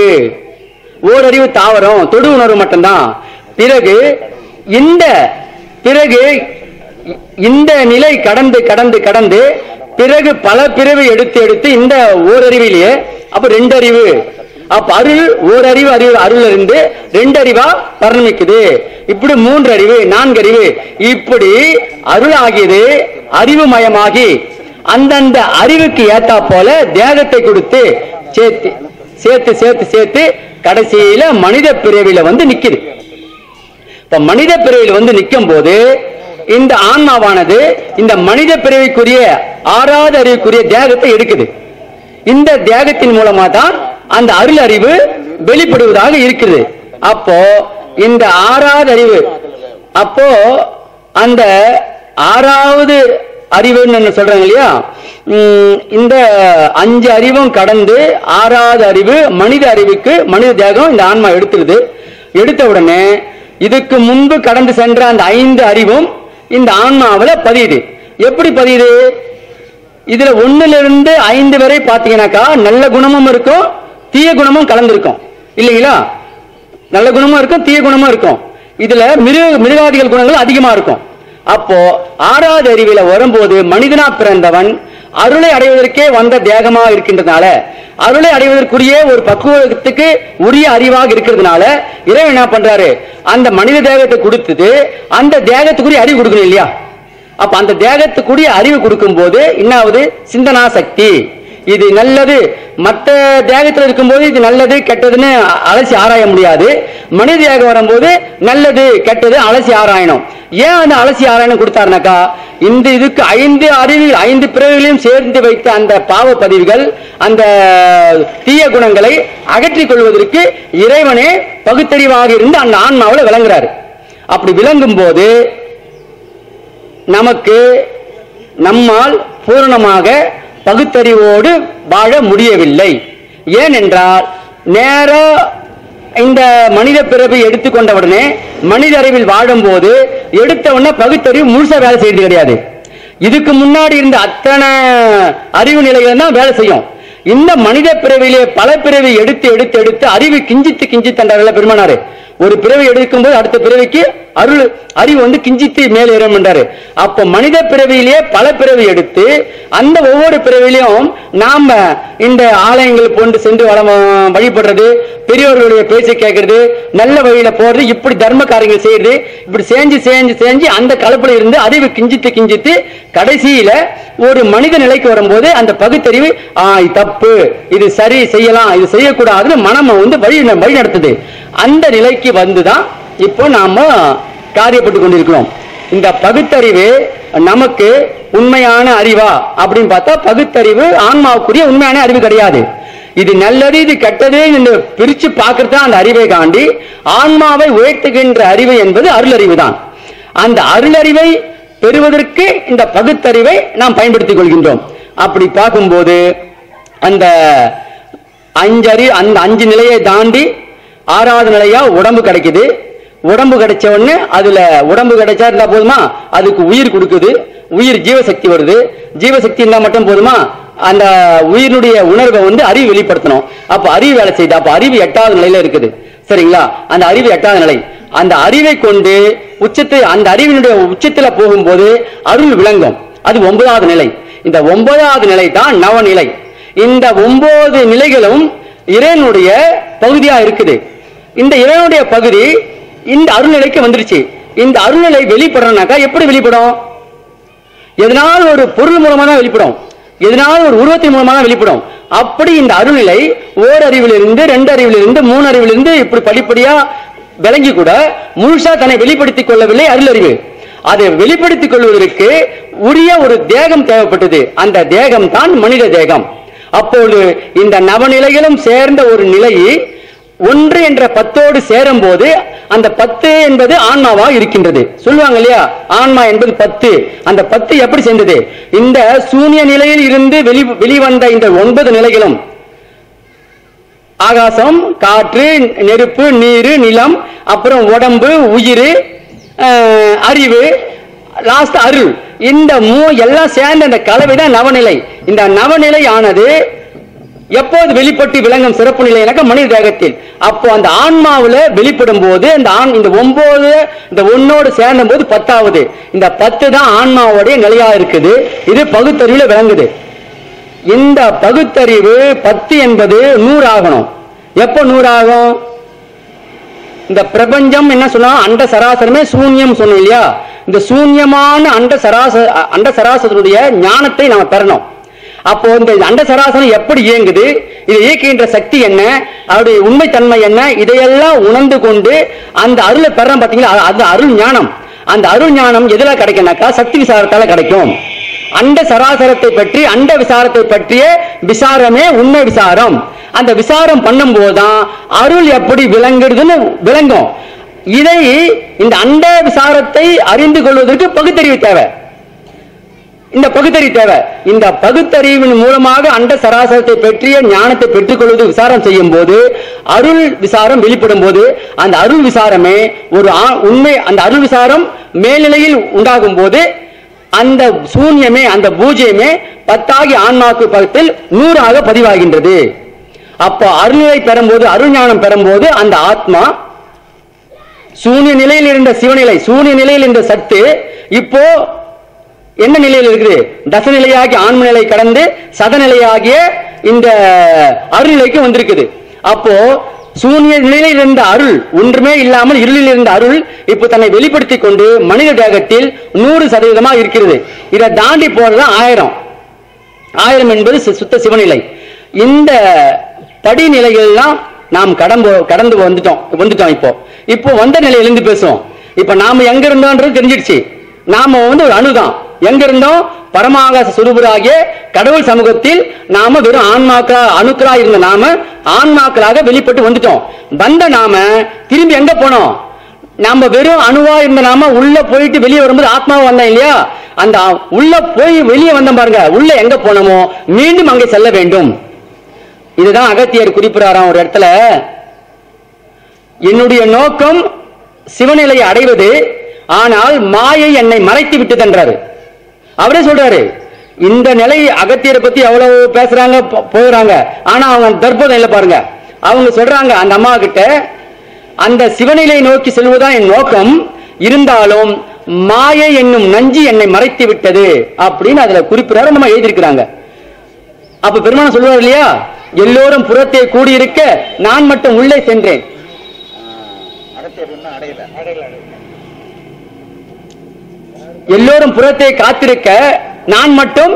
ஓரறிவு தாவரம் தொடு உணர்வு மட்டும்தான் பிறகு இந்த பிறகு இ- இந்த நிலை கடந்து கடந்து கடந்து பிறகு பல பிறவி எடுத்து எடுத்து இந்த ஓரறிவிலேயே அப்ப ரெண்டு அறிவு அப்ப அருள் ஓரறிவு அறிவு அருள் இருந்து ரெண்டு அறிவா பரிணமிக்குது இப்படி மூன்று அறிவு நான்கு அறிவு இப்படி அருள் ஆகியது அறிவு மயமாகி அந்தந்த அறிவுக்கு ஏத்தா போல தேகத்தை கொடுத்து சேர்த்து சேர்த்து சேர்த்து சேர்த்து கடைசியில மனித பிறவில வந்து நிக்குது இப்ப மனித பிறவியில் வந்து நிற்கும் போது இந்த ஆன்மாவானது இந்த மனித பிறவிக்குரிய ஆறாவது அறிவுக்குரிய தேகத்தை எடுக்குது இந்த தேகத்தின் மூலமா தான் அந்த அருள் அறிவு வெளிப்படுவதாக இருக்குது அப்போ இந்த ஆறாவது அறிவு அப்போ அந்த ஆறாவது அறிவுன்னு சொல்றாங்க இல்லையா உம், இந்த அஞ்சு அறிவும் கடந்து ஆறாவது அறிவு மனித அறிவுக்கு மனித தேகம் இந்த ஆன்மா எடுத்துருது எடுத்த உடனே இதுக்கு முன்பு கடந்து சென்ற அந்த ஐந்து அறிவும் இந்த ஆன்மாவுல பதியுது எப்படி பதியுது இதுல ஒண்ணுல இருந்து ஐந்து வரை பாத்தீங்கன்னாக்கா நல்ல குணமும் இருக்கும் தீய குணமும் கலந்திருக்கும் இல்லைங்களா நல்ல குணமும் இருக்கும் தீய குணமும் இருக்கும் இதுல மிருக மிருகாதிகள் குணங்கள் அதிகமா இருக்கும் அப்போ ஆறாவது அறிவில வரும்போது மனிதனா பிறந்தவன் அருளை அடைவதற்கே வந்த தேகமா இருக்கின்றதுனால அருளை அடைவதற்குரிய ஒரு பக்குவத்துக்கு உரிய அறிவாக இருக்கிறதுனால இறைவன் என்ன பண்றாரு அந்த மனித தேகத்தை கொடுத்தது அந்த தேகத்துக்குரிய அறிவு கொடுக்கணும் இல்லையா அப்ப அந்த தேகத்துக்குரிய அறிவு கொடுக்கும் போது என்னாவது சிந்தனா சக்தி இது நல்லது மற்ற தேகத்துல இருக்கும்போது இது நல்லது கெட்டதுன்னு அ- அலசி ஆராய முடியாது மனித தேகம் வரும்போது நல்லது கெட்டது அலசி ஆராயணும் ஏன் அந்த அலசி ஆராயணம் கொடுத்தாருனாக்கா இந்த இதுக்கு ஐந்து அறிவு ஐந்து பிறவிகளையும் சேர்ந்து வைத்த அந்த பாவ பதிவுகள் அந்த தீய குணங்களை அகற்றிக் கொள்வதற்கு இறைவனே பகுத்தறிவாக இருந்து அந்த ஆன்மாவில் விளங்குறாரு அப்படி விளங்கும் போது நமக்கு நம்மால் பூரணமாக பகுத்தறிவோடு வாழ முடியவில்லை ஏனென்றால் நேர இந்த மனித பிறவி எடுத்துக்கொண்ட உடனே மனித அறிவில் வாழும்போது எடுத்த உடனே பகுத்தறிவு முழுசா வேலை செய்யறது கிடையாது இதுக்கு முன்னாடி இருந்த அத்தனை அறிவு நிலைகள் தான் வேலை செய்யும் இந்த மனித பிறவிலே பல பிறவி எடுத்து எடுத்து எடுத்து அறிவு கிஞ்சித்து கிஞ்சித்து என்றார்கள் பெருமானாரு ஒரு பிறவி எடுக்கும்போது அடுத்த பிறவிக்கு அருள் அறிவு வந்து கிஞ்சித்து மேலேறும் என்றாரு அப்போ மனித பிறவியிலே பல பிறவி எடுத்து அந்த ஒவ்வொரு பிறவிலையும் நாம இந்த ஆலயங்கள் போன்று சென்று வளம் வழிபடுறது பெரியவர்களுடைய பேச்சை கேட்கறது நல்ல வழியில போறது இப்படி தர்ம காரியங்கள் செய்யறது இப்படி செஞ்சு செஞ்சு செஞ்சு அந்த கலப்புல இருந்து அறிவு கிஞ்சித்து கிஞ்சித்து கடைசியில ஒரு மனித நிலைக்கு வரும்போது அந்த பகுத்தறிவு ஆ இது தப்பு இது சரி செய்யலாம் இது செய்யக்கூடாதுன்னு மனம் வந்து வழி வழி நடத்துது அந்த நிலைக்கு வந்துதான் இப்போ நாம காரியப்பட்டு கொண்டிருக்கிறோம் இந்த பகுத்தறிவு நமக்கு உண்மையான அறிவா அப்படின்னு பார்த்தா பகுத்தறிவு ஆன்மாவுக்குரிய உண்மையான அறிவு கிடையாது இது நல்லது இது கெட்டது என்று பிரிச்சு பார்க்கறது தான் அந்த அறிவை காண்டி ஆன்மாவை உயர்த்துகின்ற அறிவு என்பது அருளறிவு தான் அந்த அருளறிவை பெறுவதற்கு இந்த பகுத்தறிவை நாம் பயன்படுத்திக் கொள்கின்றோம் அப்படி பார்க்கும்போது அந்த அஞ்சறி அந்த அஞ்சு நிலையை தாண்டி ஆறாவது நிலையா உடம்பு கிடைக்குது உடம்பு கிடைச்ச உடனே அதுல உடம்பு கிடைச்சா இருந்தா போதுமா அதுக்கு உயிர் கொடுக்குது உயிர் ஜீவசக்தி வருது ஜீவசக்தி இருந்தா மட்டும் போதுமா அந்த உயிரினுடைய உணர்வை வந்து அறிவு வெளிப்படுத்தணும் அப்ப அறிவு வேலை செய்யுது அப்ப அறிவு எட்டாவது நிலையில இருக்குது சரிங்களா அந்த அறிவு எட்டாவது நிலை அந்த அறிவை கொண்டு உச்சத்தை அந்த அறிவினுடைய உச்சத்துல போகும்போது அருள் விளங்கும் அது ஒன்பதாவது நிலை இந்த ஒன்பதாவது நிலை தான் நவநிலை இந்த ஒன்பது நிலைகளும் இறைவனுடைய பகுதியா இருக்குது இந்த இறைவனுடைய பகுதி இந்த அருள்நிலைக்கு வந்துருச்சு இந்த அருள்நிலை வெளிப்படணும்னாக்கா எப்படி வெளிப்படும் எதனால் ஒரு பொருள் மூலமா தான் வெளிப்படும் எதனால் ஒரு உருவத்தின் மூலமா தான் வெளிப்படும் அப்படி இந்த அருள்நிலை ஓர் அறிவிலிருந்து ரெண்டு அறிவிலிருந்து மூணு அறிவிலிருந்து இப்படி படிப்படியா விளங்கி கூட முழுசா தன்னை வெளிப்படுத்திக் கொள்ளவில்லை அருளறிவு அதை வெளிப்படுத்திக் கொள்வதற்கு உரிய ஒரு தேகம் தேவைப்பட்டது அந்த தேகம் தான் மனித தேகம் அப்போது இந்த நவநிலைகளும் சேர்ந்த ஒரு நிலையை ஒன்று என்ற பத்தோடு சேரும் போது அந்த பத்து என்பது ஆன்மாவா இருக்கின்றது சொல்லுவாங்க இல்லையா ஆன்மா என்பது பத்து அந்த பத்து எப்படி சேர்ந்தது இந்த சூன்ய நிலையில் இருந்து வெளி வெளிவந்த இந்த ஒன்பது நிலைகளும் ஆகாசம் காற்று நெருப்பு நீர் நிலம் அப்புறம் உடம்பு உயிர் அஹ், அறிவு லாஸ்ட் அருள் இந்த மூ எல்லாம் சேர்ந்த இந்த கலவைதான் நவநிலை இந்த நவநிலை ஆனது எப்போது வெளிப்பட்டு விளங்கும் சிறப்பு நிலைனாக்க மனித தேகத்தில் அப்போ அந்த ஆன்மாவுல வெளிப்படும் போது இந்த ஆண் இந்த ஒன்பது இந்த ஒன்னோடு சேர்ந்த போது பத்தாவது இந்த பத்து தான் ஆன்மாவுடைய நிலையா இருக்குது இது பகுத்தறிவுல விளங்குது இந்த பகுத்தறிவு பத்து என்பது நூறு ஆகணும் எப்போ நூறு ஆகும் இந்த பிரபஞ்சம் என்ன சொன்னா அண்ட சராசரமே சூன்யம் சொன்னோம் இல்லையா இந்த சூன்யமான அண்ட சராச அண்ட சராசரனுடைய ஞானத்தை நாம பெறணும் அப்போ இந்த அண்ட சராசரம் எப்படி இயங்குது இதை இயக்குகின்ற சக்தி என்ன அவருடைய உண்மைத்தன்மை என்ன இதையெல்லாம் உணர்ந்து கொண்டு அந்த அருளை பெறோம் பாத்தீங்களா அது- அது அருள் ஞானம் அந்த அருள் ஞானம் எதுல கிடைக்கும்னாக்கா சக்தி விசாரத்தால கிடைக்கும் அண்ட சராசரத்தை பற்றி அண்ட விசாரத்தை பற்றிய விசாரமே உண்மை விசாரம் அந்த விசாரம் பண்ணும்போது தான் அருள் எப்படி விளங்குறதுன்னு விளங்கும் இதை இந்த அண்ட விசாரத்தை அறிந்து கொள்வதற்கு பகுத்தறிவு தேவை இந்த பகுத்தறிவு தேவை இந்த பகுத்தறிவின் மூலமாக அண்ட சராசரத்தை பற்றிய ஞானத்தை பெற்றுக்கொள்வது விசாரம் செய்யும் போது அருள் விசாரம் வெளிப்படும் போது அந்த அருள் விசாரமே ஒரு ஆ- உண்மை அந்த அருள் விசாரம் மேல்நிலையில் உண்டாகும் போது அந்த சூன்யமே அந்த பூஜ்யமே பத்தாகி ஆன்மாக்கு பக்கத்தில் நூறாக பதிவாகின்றது அப்போ அருள்நிலை பெறும்போது அருள் ஞானம் பெறும்போது அந்த ஆத்மா சூன்ய நிலையில் இருந்த சிவநிலை சூன்ய நிலையில் இருந்த சத்து இப்போ என்ன நிலையில் இருக்குது தசநிலையாகி ஆன்ம நிலை கடந்து சதநிலையாகிய இந்த அருள்நிலைக்கு வந்திருக்குது அப்போ சூன்ய நிலையில் இருந்த அருள் ஒன்றுமே இல்லாமல் இருளில் இருந்த அருள் இப்போ தன்னை வெளிப்படுத்தி கொண்டு மனித தேகத்தில் நூறு சதவீதமா இருக்கிறது இதை தாண்டி போறதுதான் ஆயிரம் ஆயிரம் என்பது சு- சுத்த சிவநிலை இந்த படிநிலைகள்லாம் நாம் கடந்து கடந்து வந்துட்டோம் வந்துட்டோம் இப்போ இப்போ வந்த நிலையிலிருந்து பேசுவோம் இப்ப நாம எங்க இருந்தோன்றது தெரிஞ்சிடுச்சு நாம வந்து ஒரு அணுதான் எங்க இருந்தோம் பரமாகாச சுரூபராகிய கடவுள் சமூகத்தில் நாம வெறும் ஆன்மாக்களா அணுக்களா இருந்த நாம ஆன்மாக்களாக வெளிப்பட்டு வந்துட்டோம் வந்த நாம திரும்பி எங்க போனோம் நாம வெறும் அணுவா இருந்த நாம உள்ள போயிட்டு வெளியே வரும்போது ஆத்மாவா வந்தோம் இல்லையா அந்த ஆ- உள்ள போய் வெளியே வந்தோம் பாருங்க உள்ள எங்க போனோமோ மீண்டும் அங்கே செல்ல வேண்டும் இதுதான் அகத்தியர் குறிப்பிடாராம் ஒரு இடத்துல என்னுடைய நோக்கம் சிவநிலையை அடைவது ஆனால் மாயை என்னை மறைத்து விட்டதென்றாரு அவரே சொல்றாரு இந்த நிலை அகத்தியரை பத்தி எவ்வளவு பேசுறாங்க போ- போகிறாங்க ஆனா அவங்க தற்போதம் இல்லை பாருங்க அவங்க சொல்றாங்க அந்த அம்மா கிட்ட அந்த சிவநிலை நோக்கி செல்வதுதான் என் நோக்கம் இருந்தாலும் மாயை என்னும் நஞ்சு என்னை மறைத்து விட்டது அப்படின்னு அதுல குறிப்பிடாரு நம்ம எழுதியிருக்கிறாங்க அப்ப பெருமானம் சொல்லுவார் இல்லையா எல்லோரும் புறத்தே கூடியிருக்க நான் மட்டும் உள்ளே சென்றேன் எல்லோரும் புறத்தே காத்திருக்க நான் மட்டும்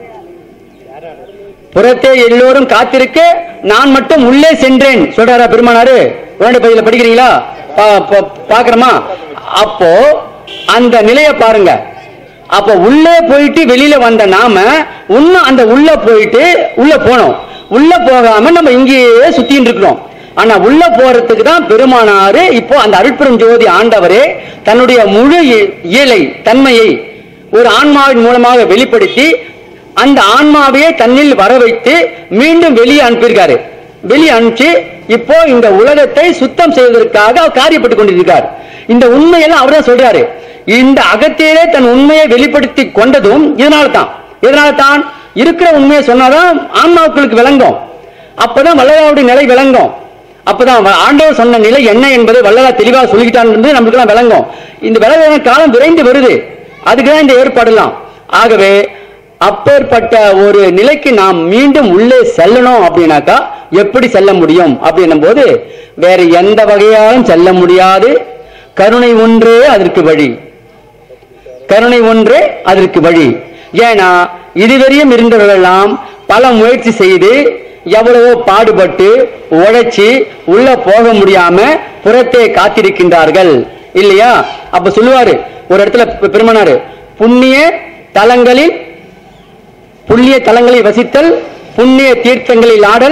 புறத்தே எல்லோரும் காத்திருக்க நான் மட்டும் உள்ளே சென்றேன் சொல்றாரா பெருமானாரு இரண்டு பதில படிக்கிறீங்களா பா- பா- பாக்குறோமா அப்போ அந்த நிலைய பாருங்க அப்ப உள்ளே போயிட்டு வெளியில வந்த நாம இன்னும் அந்த உள்ள போயிட்டு உள்ள போனோம் உள்ள போகாம நம்ம இங்கேயே சுத்தின்னு இருக்கிறோம் ஆனா உள்ள போறதுக்கு தான் பெருமானாரு இப்போ அந்த அருட்பெரும் ஜோதி ஆண்டவரே தன்னுடைய முழு இ- இயலை தன்மையை ஒரு ஆன்மாவின் மூலமாக வெளிப்படுத்தி அந்த ஆன்மாவையே தன்னில் வர வைத்து மீண்டும் வெளியே அனுப்பியிருக்காரு வெளியே அனுப்பிச்சு இப்போ இந்த உலகத்தை சுத்தம் செய்வதற்காக அவர் காரியப்பட்டு கொண்டிருக்கார் இந்த உண்மையெல்லாம் அவர் தான் சொல்றாரு இந்த அகத்திலே தன் உண்மையை வெளிப்படுத்தி கொண்டதும் இதனால தான் இதனால தான் இருக்கிற உண்மையை சொன்னாதான் ஆன்மாக்களுக்கு விளங்கும் அப்பதான் வல்லலாவுடைய நிலை விளங்கும் அப்பதான் வ- ஆண்டவர் சொன்ன நிலை என்ன என்பதை வல்லலா தெளிவாக சொல்லிக்கிட்டான் என்பது நமக்கு விளங்கும் இந்த விலகான காலம் விரைந்து வருது அதுக்கு தான் இந்த ஏற்பாடுலாம் ஆகவே அப்பேற்பட்ட ஒரு நிலைக்கு நாம் மீண்டும் உள்ளே செல்லணும் அப்படின்னாக்கா எப்படி செல்ல முடியும் அப்படின்னும் போது வேற எந்த வகையாலும் செல்ல முடியாது கருணை ஒன்றே அதற்கு வழி கருணை ஒன்றே அதற்கு வழி ஏன்னா இதுவரையும் இருந்தவர்களெல்லாம் பல முயற்சி செய்து எவ்வளவோ பாடுபட்டு உழைச்சி உள்ள போக முடியாம புறத்தே காத்திருக்கின்றார்கள் இல்லையா அப்ப சொல்லுவாரு ஒரு இடத்துல பெ- பெருமனாரு புண்ணிய தலங்களில் புண்ணிய தலங்களில் வசித்தல் புண்ணிய தீர்த்தங்களில் ஆடல்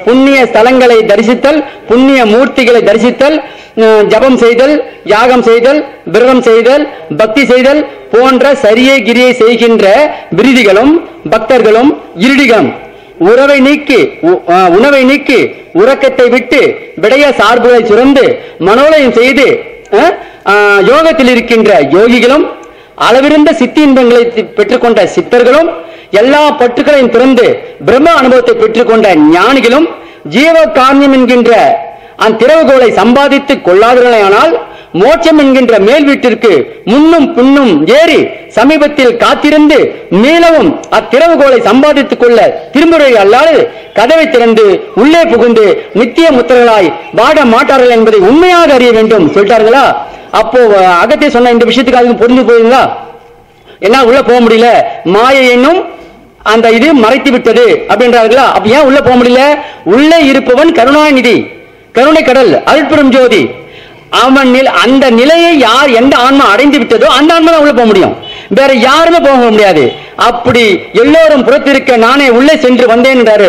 புண்ணிய ஸ்தலங்களை தரிசித்தல் புண்ணிய மூர்த்திகளை தரிசித்தல் அஹ், ஜபம் செய்தல் யாகம் செய்தல் விரதம் செய்தல் பக்தி செய்தல் போன்ற சரியை கிரியை செய்கின்ற விருதிகளும் பக்தர்களும் இருடிகளும் உறவை நீக்கி உ- அஹ், உணவை நீக்கி உறக்கத்தை விட்டு விடைய சார்புகளை சுரந்து மனோலயம் செய்து அஹ், அஹ், யோகத்தில் இருக்கின்ற யோகிகளும் அளவிருந்த சித்தி இன்பங்களை தி- பெற்றுக்கொண்ட சித்தர்களும் எல்லா பற்றுகளையும் திறந்து பிரம்ம அனுபவத்தை பெற்றுக்கொண்ட ஞானிகளும் ஜீவ காமியம் என்கின்ற அந்த திறவுகோலை சம்பாதித்து கொள்ளாதவர்களானால் மோட்சம் என்கின்ற மேல் வீட்டிற்கு முன்னும் பின்னும் ஏறி சமீபத்தில் காத்திருந்து மீளவும் அத்திறவுகோலை சம்பாதித்துக் கொள்ள திருமுறை அல்லாது கதவை திறந்து உள்ளே புகுந்து நித்திய முத்திரர்களாய் வாட மாட்டார்கள் என்பதை உண்மையாக அறிய வேண்டும் சொல்லிட்டாருங்களா அப்போ அஹ், அகத்திய சொன்ன இந்த விஷயத்துக்கு அதுக்கு புரிஞ்சு போயிருங்களா என்ன உள்ள போக முடியல மாயை என்னும் அந்த இது மறைத்து விட்டது அப்படின்றார்களா அப்ப ஏன் உள்ள போக முடியல உள்ளே இருப்பவன் கருணாநிதி கருணை கடல் அருட்பெரும் ஜோதி அவன் நில- அந்த நிலையை யார் எந்த ஆன்மா அடைந்து விட்டதோ அந்த ஆன்மா தான் உள்ள போக முடியும் வேற யாருமே போக முடியாது அப்படி எல்லோரும் புறத்திருக்க நானே உள்ளே சென்று வந்தேன்றாரு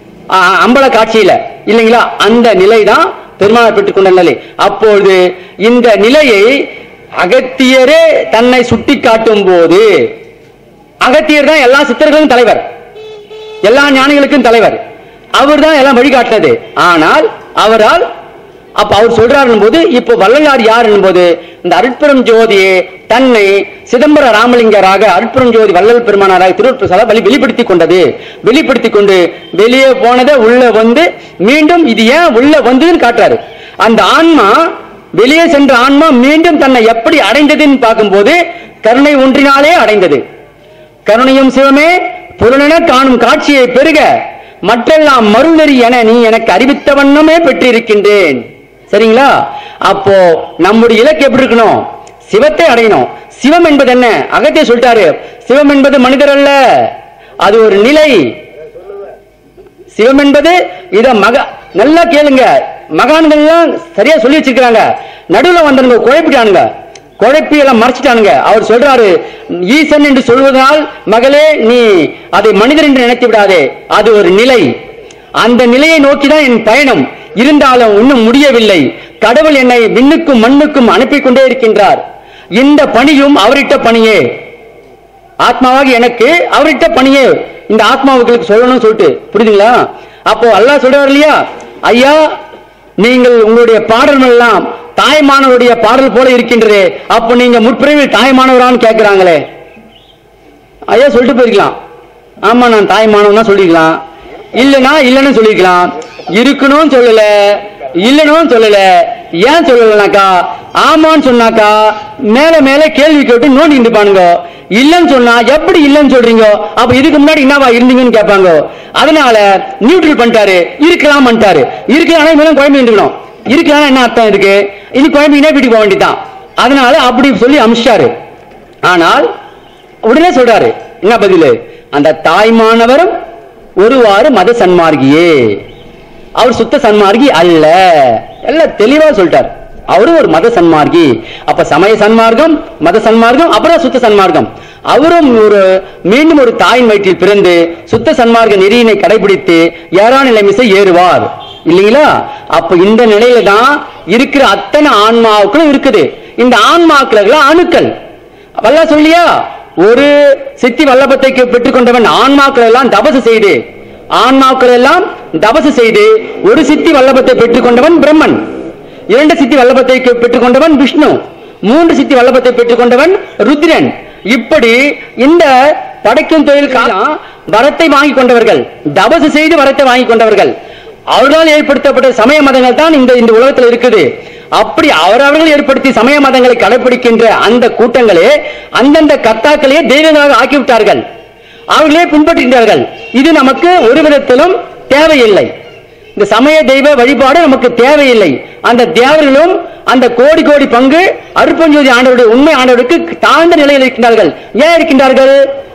ஆ- அம்பல காட்சியில இல்லைங்களா அந்த நிலை தான் பெருமாள் பெற்றுக்கொண்ட நிலை அப்பொழுது இந்த நிலையை அகத்தியரே தன்னை சுட்டி காட்டும் போது அகத்தியர் தான் எல்லா சித்தர்களுக்கும் தலைவர் எல்லா ஞானிகளுக்கும் தலைவர் அவர் தான் எல்லாம் வழிகாட்டினது ஆனால் அவரால் அப்ப அவர் சொல்றாரு போது இப்போ வள்ளலார் யார் போது இந்த அருட்பெரும் ஜோதியை தன்னை சிதம்பர ராமலிங்கராக அருட்பெரும் ஜோதி வள்ளல் பெருமானாராக திருவள்ளுவர் வெளி வெளிப்படுத்திக் கொண்டது வெளிப்படுத்திக் கொண்டு வெளியே போனதை உள்ள வந்து மீண்டும் இது ஏன் உள்ள வந்ததுன்னு காட்டுறாரு அந்த ஆன்மா வெளியே சென்ற ஆன்மா மீண்டும் தன்னை எப்படி அடைந்ததுன்னு பார்க்கும்போது கருணை ஒன்றினாலே அடைந்தது கருணையும் சிவமே பொருளென காணும் காட்சியை பெருக மற்றெல்லாம் மறுநெறி என நீ எனக்கு அறிவித்த வண்ணமே பெற்றிருக்கின்றேன் சரிங்களா அப்போ நம்முடைய இலக்கு எப்படி இருக்கணும் சிவத்தை அடையணும் சிவம் என்பது என்ன அகத்திய சொல்லிட்டாரு சிவம் என்பது மனிதர் அல்ல அது ஒரு நிலை சிவம் என்பது இத மக நல்லா கேளுங்க மகான்கள் எல்லாம் சரியா சொல்லி வச்சிருக்காங்க நடுவுல வந்தவங்க குழப்பிட்டானுங்க குழப்பி எல்லாம் மறைச்சிட்டானுங்க அவர் சொல்றாரு ஈசன் என்று சொல்வதனால் மகளே நீ அதை மனிதர் என்று நினைத்து விடாதே அது ஒரு நிலை அந்த நிலையை நோக்கிதான் என் பயணம் இருந்தாலும் இன்னும் முடியவில்லை கடவுள் என்னை விண்ணுக்கும் மண்ணுக்கும் அனுப்பி கொண்டே இருக்கின்றார் இந்த பணியும் அவரிட்ட பணியே ஆத்மாவாகி எனக்கு அவர்கிட்ட பணியே இந்த ஆத்மாவுகளுக்கு சொல்லணும்னு சொல்லிட்டு புரியுதுங்களா அப்போ அல்லாஹ் சொல்றாரு இல்லையா ஐயா நீங்கள் உங்களுடைய பாடல்கள் எல்லாம் தாய்மானவருடைய பாடல் போல இருக்கின்றது அப்போ நீங்க முற்பிறவில் தாய்மானவரான்னு கேட்கிறாங்களே ஐயா சொல்லிட்டு போயிருக்கலாம் ஆமா நான் தாய்மானவன் தான் சொல்லிக்கலாம் இல்லைன்னா இல்லைன்னு சொல்லிக்கலாம் இருக்கணும்னு சொல்லல இல்லைன்னு சொல்லல ஏன் சொல்லலனாக்கா ஆமான்னு சொன்னாக்கா மேல மேல கேள்வி கேட்டு நோண்டி இருப்பானுங்க இல்லைன்னு சொன்னா எப்படி இல்லைன்னு சொல்றீங்க அப்ப இதுக்கு முன்னாடி என்னவா இருந்தீங்கன்னு கேட்பாங்க அதனால நியூட்ரல் பண்ணிட்டாரு இருக்கலாம் பண்ணிட்டாரு இருக்கலாம் மேலும் குழம்பு இருந்துக்கணும் இருக்கலாம் என்ன அர்த்தம் இருக்கு இனி குழம்பினே வீட்டுக்கு போக வேண்டியதான் அதனால அப்படி சொல்லி அமிச்சாரு ஆனால் உடனே சொல்றாரு என்ன பதிலு அந்த தாய்மானவரும் ஒருவாறு மத சன்மார்கியே அவர் சுத்த சன்மார்கி அல்ல எல்லாம் தெளிவா சொல்லிட்டார் அவரும் ஒரு மத சன்மார்கி அப்ப சமய சன்மார்க்கம் மத சன்மார்க்கம் அப்புறம் சுத்த சன்மார்க்கம் அவரும் ஒரு மீண்டும் ஒரு தாயின் வயிற்றில் பிறந்து சுத்த சன்மார்க்க நெறியினை கடைபிடித்து ஏறா நிலைமிசை ஏறுவார் இல்லைங்களா அப்ப இந்த நிலையில தான் இருக்கிற அத்தனை ஆன்மாவுக்களும் இருக்குது இந்த ஆன்மாக்கள் அணுக்கள் வல்லா சொல்லியா ஒரு சித்தி வல்லபத்தை பெற்றுக்கொண்டவன் ஆன்மாக்கள் எல்லாம் தபசு செய்து ஆன்மாக்கள் எல்லாம் தபசு செய்து ஒரு சித்தி வல்லபத்தை பெற்றுக்கொண்டவன் பிரம்மன் இரண்டு சித்தி வல்லபத்தை பெற்றுக்கொண்டவன் விஷ்ணு மூன்று சித்தி வல்லபத்தை பெற்றுக்கொண்டவன் ருத்ரன் இப்படி இந்த படைக்கும் தொழில் காலம் வரத்தை வாங்கி கொண்டவர்கள் தபசு செய்து வரத்தை வாங்கி கொண்டவர்கள் அவர்களால் ஏற்படுத்தப்பட்ட சமய மதங்கள் தான் இந்த இந்த உலகத்தில் இருக்குது அப்படி அவரவர்கள் ஏற்படுத்தி சமய மதங்களை கடைபிடிக்கின்ற அந்த கூட்டங்களே அந்தந்த கர்த்தாக்களையே தெய்வங்களாக ஆக்கிவிட்டார்கள் அவர்களே பின்பற்றுகின்றார்கள் இது நமக்கு ஒரு விதத்திலும் தேவையில்லை இந்த சமய தெய்வ வழிபாடு நமக்கு தேவையில்லை அந்த தேவர்களும் அந்த கோடி கோடி பங்கு அருப்பஞ்சோதி ஆண்டவருடைய உண்மை ஆண்டவருக்கு தாழ்ந்த நிலையில் இருக்கின்றார்கள் ஏன் இருக்கின்றார்கள்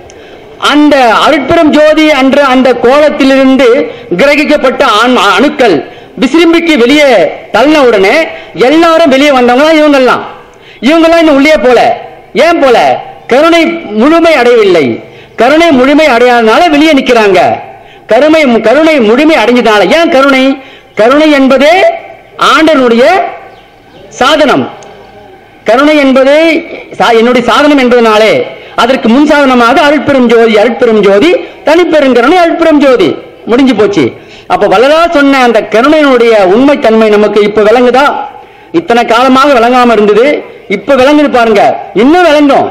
அந்த அருட்பெரும் ஜோதி என்ற அந்த கோலத்திலிருந்து கிரகிக்கப்பட்ட ஆண் அணுக்கள் விசிறிம்பிக்கு வெளியே தள்ளின உடனே எல்லாரும் வெளியே வந்தவங்க தான் இவங்கெல்லாம் இவங்கெல்லாம் இன்னும் உள்ளே போல ஏன் போல கருணை முழுமை அடையவில்லை கருணை முழுமை அடையாதனால வெளியே நிக்கிறாங்க கருணை கருணை முழுமை அடைஞ்சதுனால ஏன் கருணை கருணை என்பதே ஆண்டனுடைய சாதனம் கருணை என்பது சா- என்னுடைய சாதனம் என்பதனாலே அதற்கு முன் சாதனமாக அருட்பெரும் ஜோதி அருட்பெரும் ஜோதி தனிப்பெருங்கருணை அருட்பெரும் ஜோதி முடிஞ்சு போச்சு அப்ப வல்லதா சொன்ன அந்த கருணையினுடைய உண்மைத்தன்மை நமக்கு இப்ப விளங்குதா இத்தனை காலமாக விளங்காம இருந்தது இப்ப விளங்குது பாருங்க இன்னும் விளங்கும்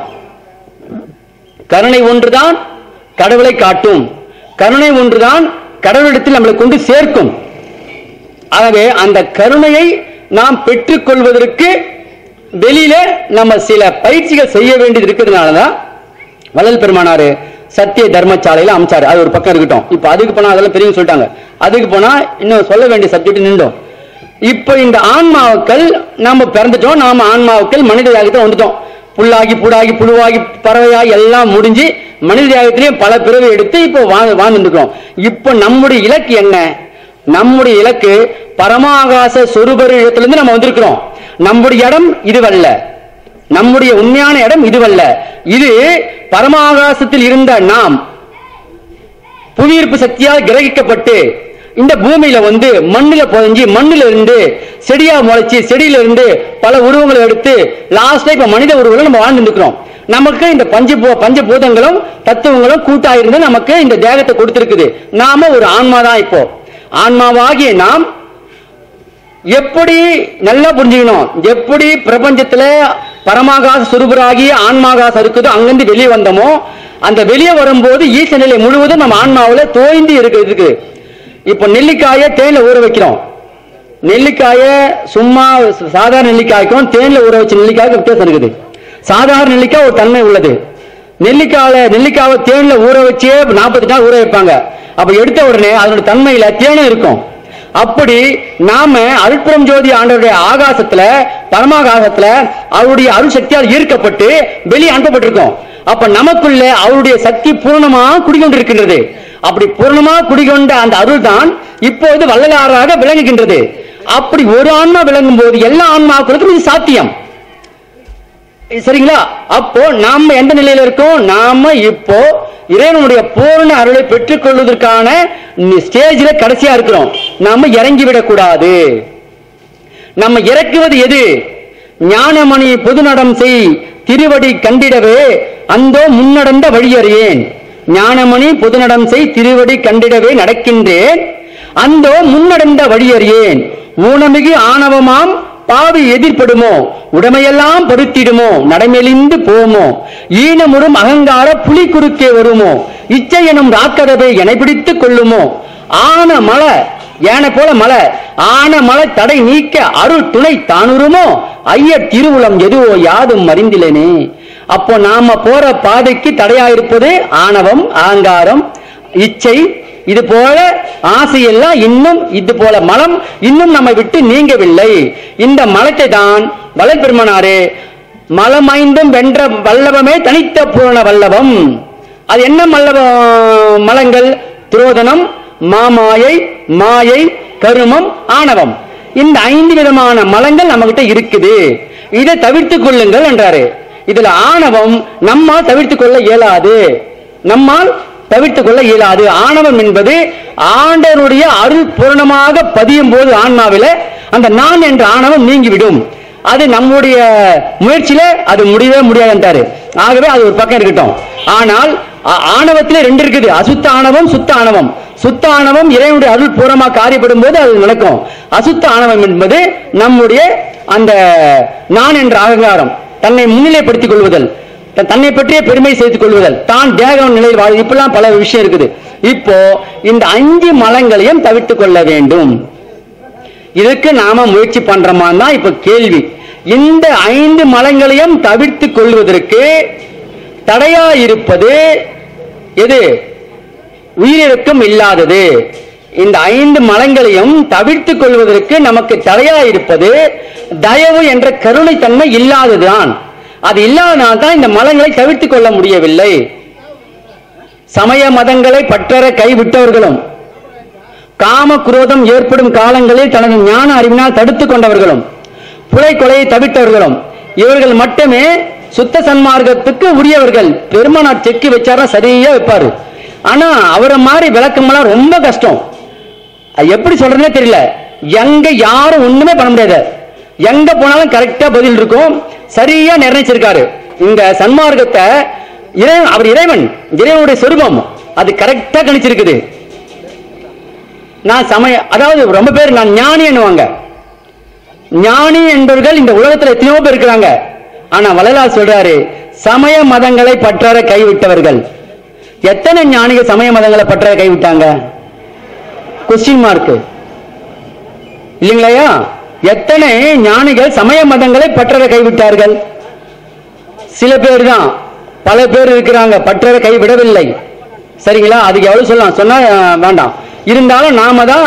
கருணை ஒன்றுதான் கடவுளை காட்டும் கருணை ஒன்றுதான் கடவுளிடத்தில் நம்மளை கொண்டு சேர்க்கும் ஆகவே அந்த கருணையை நாம் பெற்றுக்கொள்வதற்கு வெளியில நம்ம சில பயிற்சிகள் செய்ய வேண்டியது இருக்கிறதுனாலதான் வள்ளல் பெருமானாரு சத்திய தர்மசாலையில அமைச்சாரு அது ஒரு பக்கம் இருக்கட்டும் இப்ப அதுக்கு போனா அதெல்லாம் பெரியவங்க சொல்லிட்டாங்க அதுக்கு போனா இன்னும் சொல்ல வேண்டிய சப்ஜெக்ட் நின்றோம் இப்ப இந்த ஆன்மாவுக்கள் நாம பிறந்துட்டோம் நாம ஆன்மாவுக்கள் மனித யாகத்தை வந்துட்டோம் புல்லாகி புடாகி புழுவாகி பறவையாகி எல்லாம் முடிஞ்சு மனித யாகத்திலேயே பல பிறவை எடுத்து இப்போ வாழ் வாழ்ந்துருக்கிறோம் இப்போ நம்முடைய இலக்கு என்ன நம்முடைய இலக்கு பரமாகாச சொரூபர் இடத்திலிருந்து நம்ம வந்திருக்கிறோம் நம்முடைய இடம் இதுவல்ல நம்முடைய உண்மையான இடம் இதுவல்ல இது பரமாகாசத்தில் இருந்த நாம் புவியீர்ப்பு சக்தியால் கிரகிக்கப்பட்டு இந்த பூமியில வந்து மண்ணுல புதைஞ்சு மண்ணுல இருந்து செடியா முளைச்சு செடியில இருந்து பல உருவங்களை எடுத்து லாஸ்டா இப்ப மனித உருவங்களை நம்ம வாழ்ந்து இருக்கிறோம் நமக்கு இந்த பஞ்ச பஞ்சபூதங்களும் தத்துவங்களும் கூட்டாயிருந்து நமக்கு இந்த தேகத்தை கொடுத்திருக்குது நாம ஒரு ஆன்மா தான் இப்போ ஆன்மாவாகிய நாம் எப்படி நல்லா புரிஞ்சுக்கணும் எப்படி பிரபஞ்சத்துல பரமாகாச சுரூபராகி ஆன்மாகாசம் இருக்குதோ அங்கிருந்து வெளியே வந்தோமோ அந்த வெளியே வரும்போது ஈச நிலை முழுவதும் நம்ம ஆன்மாவுல தோய்ந்து இருக்கு இருக்கு இப்போ நெல்லிக்காயை தேன்ல ஊற வைக்கிறோம் நெல்லிக்காயை சும்மா சாதாரண நெல்லிக்காய்க்கும் தேன்ல ஊற வச்ச நெல்லிக்காய்க்கு வித்தியாசம் இருக்குது சாதாரண நெல்லிக்காய் ஒரு தன்மை உள்ளது நெல்லிக்காயில நெல்லிக்காவை தேன்ல ஊற வச்சே நாற்பத்தி நாள் ஊற வைப்பாங்க அப்ப எடுத்த உடனே அதோட தன்மையில தேனும் இருக்கும் அப்படி நாம அருட்புறம் ஜோதி ஆண்டவருடைய ஆகாசத்துல பரமாகாசத்துல அவருடைய அருள் சக்தியால் ஈர்க்கப்பட்டு வெளியே அனுப்பப்பட்டிருக்கோம் அப்ப நமக்குள்ள அவருடைய சக்தி பூர்ணமா குடிகொண்டிருக்கின்றது அப்படி பூர்ணமா குடிகொண்ட அந்த அருள் தான் இப்போது வள்ளலாராக விளங்குகின்றது அப்படி ஒரு ஆன்மா விளங்கும் போது எல்லா ஆன்மாக்களுக்கும் இது சாத்தியம் சரிங்களா அப்போ நாம எந்த நிலையில இருக்கோம் நாம இப்போ இறைவனுடைய பூர்ண அருளை பெற்றுக்கொள்வதற்கான ஸ்டேஜ்ல கடைசியா இருக்கிறோம் நாம இறங்கி விடக்கூடாது நம்ம இறக்குவது எது ஞானமணி பொதுநடம் செய் திருவடி கண்டிடவே அந்தோ முன்னடந்த வழியறியேன் ஞானமணி பொதுநடம் செய் திருவடி கண்டிடவே நடக்கின்றேன் அந்தோ முன்னடந்த வழியறியேன் ஊனமிகு ஆணவமாம் பாவி எதிர்ப்படுமோ உடமையெல்லாம் படுத்திடுமோ நடைமெலிந்து போமோ ஈனமுறும் அகங்கார புலி குறுக்கே வருமோ இச்சை எனும் ராக்கதவை என பிடித்துக் கொள்ளுமோ ஆன மலை ஏனை போல மலை ஆன மலை தடை நீக்க அருள் துணை தானுருமோ ஐய திருவுளம் எதுவோ யாதும் அறிந்திலேனே அப்போ நாம போற பாதைக்கு தடையாயிருப்பது ஆணவம் ஆங்காரம் இச்சை இது போல ஆசையெல்லாம் இன்னும் இது போல மலம் இன்னும் நம்மை விட்டு நீங்கவில்லை இந்த மலத்தை தான் வளர் பெருமனாரே மலமைந்தும் வென்ற வல்லவமே தனித்த பூரண வல்லவம் அது என்ன மல்லவ மலங்கள் துரோதனம் மாமாயை மாயை கருமம் ஆணவம் இந்த ஐந்து விதமான மலங்கள் நம்மகிட்ட இருக்குது இதை தவிர்த்துக் கொள்ளுங்கள் என்றாரு இதுல ஆணவம் நம்மால் தவிர்த்துக் கொள்ள இயலாது நம்மால் தவிர்த்துக் கொள்ள இயலாது ஆணவம் என்பது ஆண்டவருடைய அருள் பூரணமாக பதியும் போது ஆன்மாவில அந்த நான் என்ற ஆணவம் நீங்கிவிடும் அது நம்முடைய முயற்சியில அது முடியவே முடியாதுன்றாரு ஆகவே அது ஒரு பக்கம் இருக்கட்டும் ஆனால் ஆ- ஆணவத்திலே ரெண்டு இருக்குது அசுத்த ஆணவம் சுத்த ஆணவம் சுத்த ஆணவம் இறைவனுடைய அருள் பூர்வமா காரியப்படும் போது அது நடக்கும் அசுத்த ஆணவம் என்பது நம்முடைய அந்த நான் என்ற அகங்காரம் தன்னை முன்னிலைப்படுத்திக் கொள்வதல் த- தன்னை பற்றிய பெருமை சேர்த்துக் கொள்வதல் தான் தேக நிலையில் வாழ் இப்பெல்லாம் பல விஷயம் இருக்குது இப்போ இந்த அஞ்சு மலங்களையும் தவிர்த்துக் கொள்ள வேண்டும் இதுக்கு நாம முயற்சி பண்றோமா தான் இப்ப கேள்வி இந்த ஐந்து மலங்களையும் தவிர்த்து கொள்வதற்கு தடையா இருப்பது எது உயிரிழக்கம் இல்லாதது இந்த ஐந்து மலங்களையும் தவிர்த்து கொள்வதற்கு நமக்கு தடையா இருப்பது தயவு என்ற கருணை தன்மை இல்லாததுதான் அது இல்லாதனால் தான் இந்த மலங்களை தவிர்த்துக் கொள்ள முடியவில்லை சமய மதங்களை பற்றற கைவிட்டவர்களும் காம குரோதம் ஏற்படும் காலங்களில் தனது ஞான அறிவினால் தடுத்துக் கொண்டவர்களும் புலை கொலையை தவிர்த்தவர்களும் இவர்கள் மட்டுமே சுத்த சன்மார்க்கத்துக்கு உரியவர்கள் பெருமானார் செக்கு வச்சாரா சரியா வைப்பாரு ஆனா அவரை மாதிரி விளக்கமெல்லாம் ரொம்ப கஷ்டம் அது எப்படி சொல்றதுனே தெரியல எங்க யாரும் ஒண்ணுமே பண்ண முடியாது எங்க போனாலும் கரெக்டா பதில் இருக்கும் சரியா நிர்ணயிச்சிருக்காரு இந்த சன்மார்க்கத்தை இறை- அவர் இறைவன் இறைவனுடைய சொரூபம் அது கரெக்டா கணிச்சிருக்குது நான் சமய அதாவது ரொம்ப பேர் நான் ஞானி என்னுவாங்க ஞானி என்பவர்கள் இந்த உலகத்துல எத்தனையோ பேர் இருக்கிறாங்க ஆனா வள்ளலார் சொல்றாரு சமய மதங்களை பற்றார கைவிட்டவர்கள் எத்தனை ஞானிகள் சமய மதங்களை பற்றார கைவிட்டாங்க கொஸ்டின் மார்க் இல்லைங்களையா எத்தனை ஞானிகள் சமய மதங்களை பற்றற கைவிட்டார்கள் சில பேர் தான் பல பேர் இருக்கிறாங்க பற்றற கைவிடவில்லை சரிங்களா அதுக்கு எவ்வளவு சொல்லலாம் சொன்னா அஹ், வேண்டாம் இருந்தாலும் நாம தான்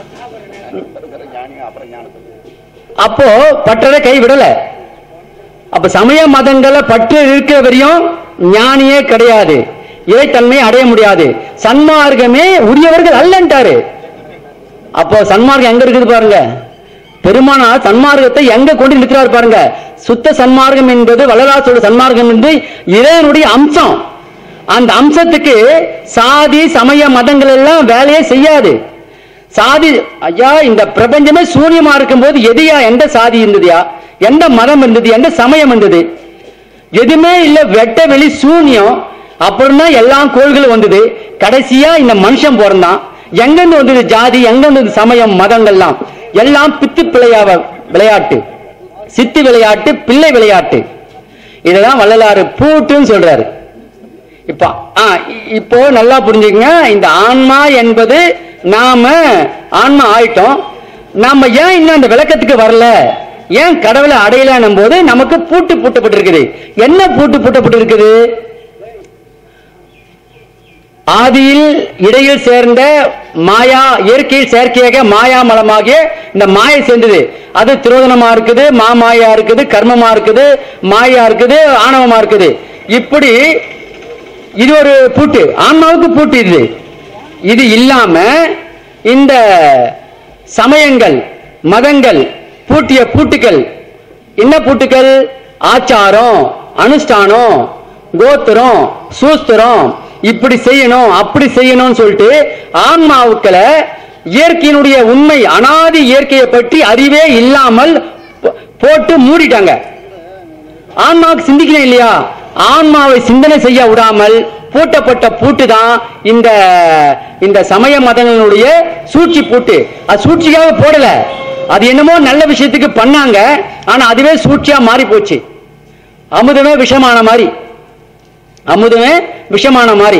அப்போ பற்றற கைவிடல அப்ப சமய மதங்களை பற்று இருக்கிற வரையும் ஞானியே கிடையாது இறைத்தன்மை அடைய முடியாது சன்மார்க்கமே உரியவர்கள் அல்லன்ட்டாரு அப்போ சன்மார்க்கம் எங்க இருக்குது பாருங்க பெருமானார் சன்மார்க்கத்தை எங்க கொண்டு நிற்கிறார் பாருங்க சுத்த சன்மார்க்கம் என்பது வள்ளலாசோட சன்மார்க்கம் என்று இறைவனுடைய அம்சம் அந்த அம்சத்துக்கு சாதி சமய மதங்கள் எல்லாம் வேலையே செய்யாது சாதி ஐயா இந்த பிரபஞ்சமே சூன்யமா இருக்கும்போது எதையா எந்த சாதி இருந்ததுயா எந்த மதம் இருந்தது எந்த சமயம் இருந்தது எதுவுமே இல்ல வெட்ட வெளி சூன்யம் அப்புறம் தான் எல்லா கோள்களும் வந்தது கடைசியா இந்த மனுஷன் பிறந்தான் எங்கிருந்து வந்தது ஜாதி எங்க வந்தது சமயம் மதங்கள்லாம் எல்லாம் பித்து பிள்ளையாவ விளையாட்டு சித்து விளையாட்டு பிள்ளை விளையாட்டு இததான் வள்ளலாறு பூட்டுன்னு சொல்றாரு இப்ப ஆ, இ- இப்போ நல்லா புரிஞ்சுக்கங்க இந்த ஆன்மா என்பது நாம ஆன்மா ஆயிட்டோம் நாம ஏன் இன்னும் அந்த விளக்கத்துக்கு வரல ஏன் கடவுளை அடையலன்னும் போது நமக்கு பூட்டு பூட்டப்பட்டிருக்குது என்ன பூட்டு பூட்டப்பட்டிருக்குது ஆதியில் இடையில் சேர்ந்த மாயா இயற்கையில் செயற்கையாக மாயா மலமாகிய இந்த மாயை சேர்ந்தது அது திரோதனமா இருக்குது மாமாயா இருக்குது கர்மமா இருக்குது மாயா இருக்குது ஆணவமா இருக்குது இப்படி இது ஒரு பூட்டு ஆன்மாவுக்கு பூட்டு இது இது இல்லாம இந்த சமயங்கள் மதங்கள் பூட்டிய பூட்டுக்கள் என்ன பூட்டுக்கள் ஆச்சாரம் அனுஷ்டானம் கோத்திரம் சூஸ்திரம் இப்படி செய்யணும் அப்படி செய்யணும்னு சொல்லிட்டு ஆன்மாவுக்கள இயற்கையினுடைய உண்மை அனாதி இயற்கையை பற்றி அறிவே இல்லாமல் போ- போட்டு மூடிட்டாங்க ஆன்மாவுக்கு சிந்திக்கணும் இல்லையா ஆன்மாவை சிந்தனை செய்ய விடாமல் பூட்டப்பட்ட பூட்டு தான் இந்த இந்த சமய மதங்களுடைய சூழ்ச்சி பூட்டு அது சூழ்ச்சிக்காக போடல அது என்னமோ நல்ல விஷயத்துக்கு பண்ணாங்க ஆனா அதுவே சூழ்ச்சியா மாறி போச்சு அமுதமே விஷமான மாதிரி அமுதமே விஷமான மாதிரி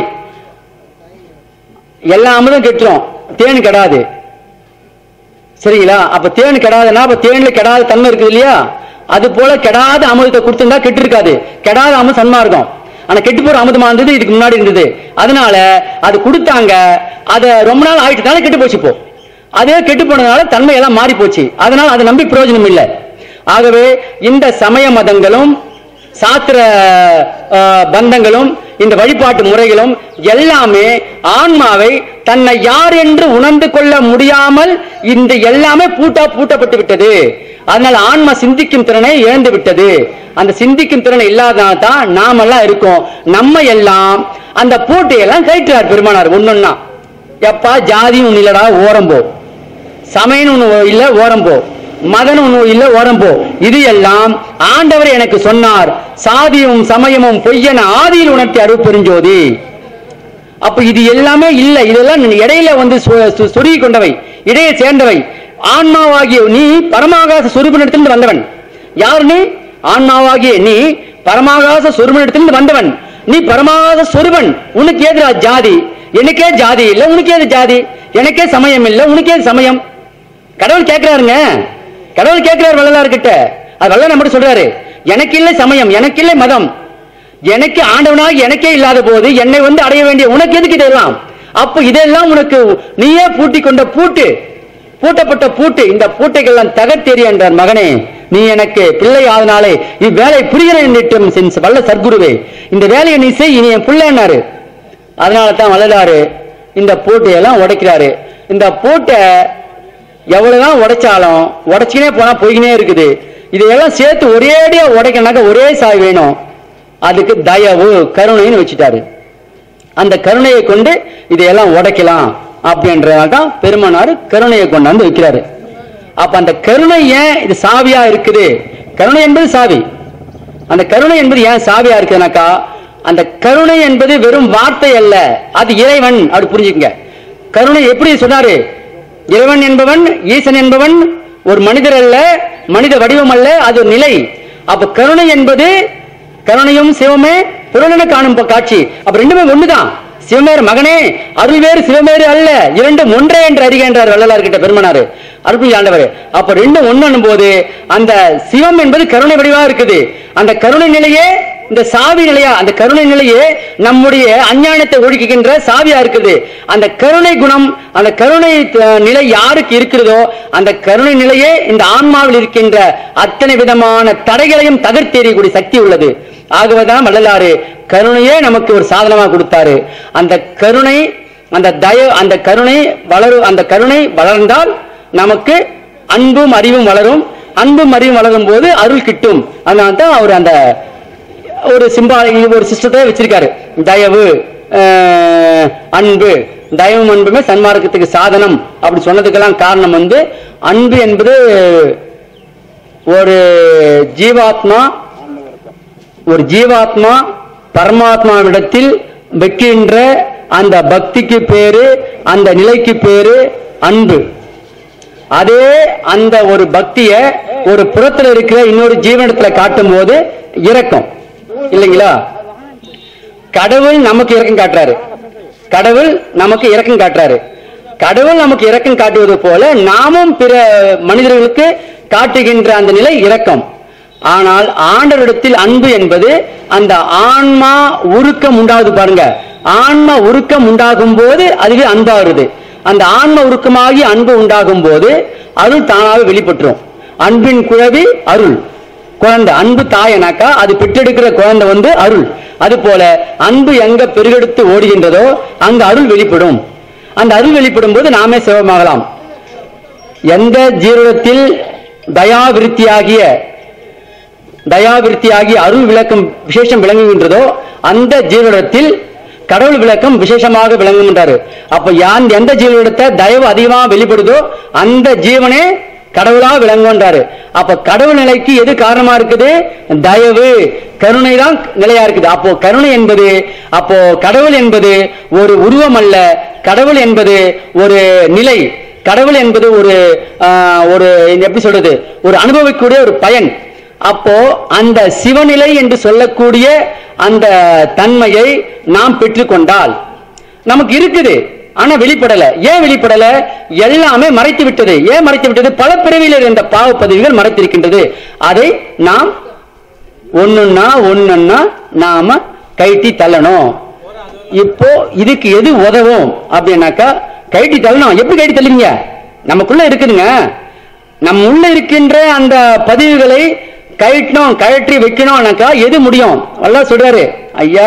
எல்லா அமுதம் கெட்டுரும் தேன் கெடாது சரிங்களா அப்ப தேன் கெடாதுன்னா அப்ப தேன்ல கெடாத தன்மை இருக்குது இல்லையா அது போல கெடாத அமுதத்தை கொடுத்திருந்தா கெட்டு இருக்காது கெடாத அமுதம் சன்மார்க்கம் ஆனா கெட்டு போற அமுதமா இருந்தது இதுக்கு முன்னாடி இருந்தது அதனால அது கொடுத்தாங்க அத ரொம்ப நாள் ஆயிட்டனால கெட்டு போச்சு இப்போ அதே கெட்டு போனதுனால தன்மை எல்லாம் மாறி போச்சு அதனால அதை நம்பி பிரயோஜனம் இல்லை ஆகவே இந்த சமய மதங்களும் சாத்திர அஹ், பந்தங்களும் இந்த வழிபாட்டு முறைகளும் எல்லாமே ஆன்மாவை தன்னை யார் என்று உணர்ந்து கொள்ள முடியாமல் இந்த எல்லாமே பூட்டா பூட்டப்பட்டு விட்டது அதனால் ஆன்மா சிந்திக்கும் திறனை இழந்து விட்டது அந்த சிந்திக்கும் திறனை இல்லாதனால தான் நாமெல்லாம் இருக்கோம் நம்ம எல்லாம் அந்த பூட்டையெல்லாம் கயிற்றார் பெருமானார் ஒன்னொன்னா எப்பா ஜாதி ஒண்ணு இல்லடா ஓரம் போ சமயம் ஒண்ணு இல்ல ஓரம் போ மதன் ஒண்ணு இல்ல ஓரம் போ இது எல்லாம் ஆண்டவர் எனக்கு சொன்னார் சாதியும் சமயமும் பொய்யன ஆதியில் உணர்த்தி அருட்பெருஞ்சோதி அப்ப இது எல்லாமே இல்ல இதெல்லாம் இடையில வந்து சொ- சொ- சொருகி கொண்டவை இடையே சேர்ந்தவை ஆன்மாவாகிய நீ பரமாகாச சொரூபனிடத்திலிருந்து வந்தவன் யார் நீ ஆன்மாவாகிய நீ பரமாகாச சொரூபனிடத்திலிருந்து வந்தவன் நீ பரமாகாச சொருபன் உனக்கு ஏதுடா ஜாதி எனக்கே ஜாதி இல்ல உனக்கு ஏது ஜாதி எனக்கே சமயம் இல்ல உனக்கு ஏது சமயம் கடவுள் கேட்கிறாருங்க கடவுள் கேட்கிறார் வள்ளலார் கிட்ட அது வள்ளலார் நம்மகிட்ட சொல்றாரு எனக்கு இல்லை சமயம் எனக்கு இல்லை மதம் எனக்கு ஆண்டவனாக எனக்கே இல்லாத போது என்னை வந்து அடைய வேண்டிய உனக்கு எதுக்கு இதெல்லாம் அப்ப இதெல்லாம் உனக்கு நீயே பூட்டி கொண்ட பூட்டு பூட்டப்பட்ட பூட்டு இந்த பூட்டைகள்லாம் தகத்தெறி என்றார் மகனே நீ எனக்கு பிள்ளை ஆதனாலே இவ்வேலை புரிகிறேன் என்றிட்டும் சென் வல்ல சர்க்குருவே இந்த வேலையை நீ செய் இனி என் பிள்ளைன்னாரு அதனால தான் வள்ளலாரு இந்த பூட்டையெல்லாம் உடைக்கிறாரு இந்த பூட்டை எவ்வளவுதான் உடைச்சாலும் உடைச்சிக்கினே போனா போய்கினே இருக்குது இதையெல்லாம் சேர்த்து ஒரேடியா உடைக்கனாக்க ஒரே சாய் வேணும் அதுக்கு தயவு கருணைன்னு வச்சுட்டாரு அந்த கருணையை கொண்டு இதையெல்லாம் உடைக்கலாம் அப்படின்றதால தான் பெருமானார் கருணையை கொண்டாந்து வைக்கிறாரு அப்ப அந்த கருணை ஏன் இது சாவியா இருக்குது கருணை என்பது சாவி அந்த கருணை என்பது ஏன் சாவியா இருக்குனாக்கா அந்த கருணை என்பது வெறும் வார்த்தை அல்ல அது இறைவன் அப்படி புரிஞ்சுக்கங்க கருணை எப்படி சொன்னாரு இறைவன் என்பவன் ஈசன் என்பவன் ஒரு மனிதர் அல்ல மனித வடிவம் அல்ல அது ஒரு நிலை அப்ப கருணை என்பது கருணையும் சிவமே புறணன காணும் ப- காட்சி அப்ப ரெண்டுமே ஒண்ணுதான் சிவமேர் மகனே அருள் வேறு சிவமேறு அல்ல இரண்டும் ஒன்றே என்று அறிகின்றார் வள்ளலார் கிட்ட பெருமனாரு அருள் ஆண்டவர் அப்ப ரெண்டும் ஒண்ணும் போது அந்த சிவம் என்பது கருணை வடிவா இருக்குது அந்த கருணை நிலையே இந்த சாவி நிலையா அந்த கருணை நிலையே நம்முடைய அஞ்ஞானத்தை ஒழிக்கின்ற சாவியா இருக்குது அந்த கருணை குணம் அந்த கருணை அஹ், நிலை யாருக்கு இருக்கிறதோ அந்த கருணை நிலையே இந்த ஆன்மாவில் இருக்கின்ற அத்தனை விதமான தடைகளையும் தகர்த்தெறியக்கூடிய சக்தி உள்ளது ஆகவேதான் வள்ளலாறு கருணையே நமக்கு ஒரு சாதனமா கொடுத்தாரு அந்த கருணை அந்த தய அந்த கருணை வளரு அந்த கருணை வளர்ந்தால் நமக்கு அன்பும் அறிவும் வளரும் அன்பும் அறிவும் வளரும் போது அருள் கிட்டும் அதனால தான் அவர் அந்த ஒரு சிம்பா ஒரு சிஸ்டத்தை வச்சிருக்காரு தயவு அஹ், அன்பு தயவும் அன்புமே சன்மார்க்கத்துக்கு சாதனம் அப்படி சொன்னதுக்கெல்லாம் காரணம் வந்து அன்பு என்பது ஒரு ஜீவாத்மா ஒரு ஜீவாத்மா பரமாத்மாவிடத்தில் வைக்கின்ற அந்த பக்திக்கு பேரு அந்த நிலைக்கு பேரு அன்பு அதே அந்த ஒரு பக்திய ஒரு புறத்துல இருக்கிற இன்னொரு ஜீவனத்துல காட்டும் போது இரக்கம் இல்லைங்களா கடவுள் நமக்கு இரக்கம் காட்டுறாரு கடவுள் நமக்கு இரக்கம் காட்டுறாரு கடவுள் நமக்கு இரக்கம் காட்டுவது போல நாமும் பிற மனிதர்களுக்கு காட்டுகின்ற அந்த நிலை இரக்கம் ஆனால் ஆண்டவரிடத்தில் அன்பு என்பது அந்த ஆன்மா உருக்கம் உண்டாகுது பாருங்க ஆன்மா உருக்கம் உண்டாகும் போது அதுவே அன்பாகுது அந்த ஆன்ம உருக்கமாகி அன்பு உண்டாகும் போது அருள் தானாக வெளிப்பட்டுரும் அன்பின் குழவி அருள் குழந்தை அன்பு தாயனாக்கா அது பெற்றெடுக்கிற குழந்தை வந்து அருள் அது போல அன்பு எங்க பெருகெடுத்து ஓடுகின்றதோ அங்க அருள் வெளிப்படும் அந்த அருள் வெளிப்படும் போது நாமே சிவமாகலாம் எந்த ஜீவனத்தில் தயாவிருத்தியாகிய தயாவிருத்தியாகிய அருள் விளக்கம் விசேஷம் விளங்குகின்றதோ அந்த ஜீவனத்தில் கடவுள் விளக்கம் விசேஷமாக விளங்குகின்றாரு அப்ப யான் எந்த ஜீவனிடத்தை தயவு அதிகமா வெளிப்படுதோ அந்த ஜீவனே கடவுளா விளங்குன்றாரு அப்ப கடவுள் நிலைக்கு எது காரணமா இருக்குது தயவு கருணை தான் நிலையா இருக்குது அப்போ கருணை என்பது அப்போ கடவுள் என்பது ஒரு உருவம் அல்ல கடவுள் என்பது ஒரு நிலை கடவுள் என்பது ஒரு ஆஹ், ஒரு எப்படி சொல்றது ஒரு அனுபவிக்கக்கூடிய ஒரு பயன் அப்போ அந்த சிவநிலை என்று சொல்லக்கூடிய அந்த தன்மையை நாம் பெற்றுக்கொண்டால் நமக்கு இருக்குது ஆனா வெளிப்படல ஏன் வெளிப்படல எல்லாமே மறைத்து விட்டது ஏன் மறைத்து விட்டது பல பிறவியில் இருந்த பாவ பதவிகள் மறைத்திருக்கின்றது அதை நாம் ஒண்ணுன்னா ஒண்ணுன்னா நாம கைட்டி தள்ளணும் இப்போ இதுக்கு எது உதவும் அப்படின்னாக்கா கைட்டி தள்ளணும் எப்படி கைட்டி தள்ளுவீங்க நமக்குள்ள இருக்குதுங்க நம்ம உள்ள இருக்கின்ற அந்த பதிவுகளை கழட்டணும் கழற்றி வைக்கணும்னாக்கா எது முடியும் எல்லாம் சொல்றாரு ஐயா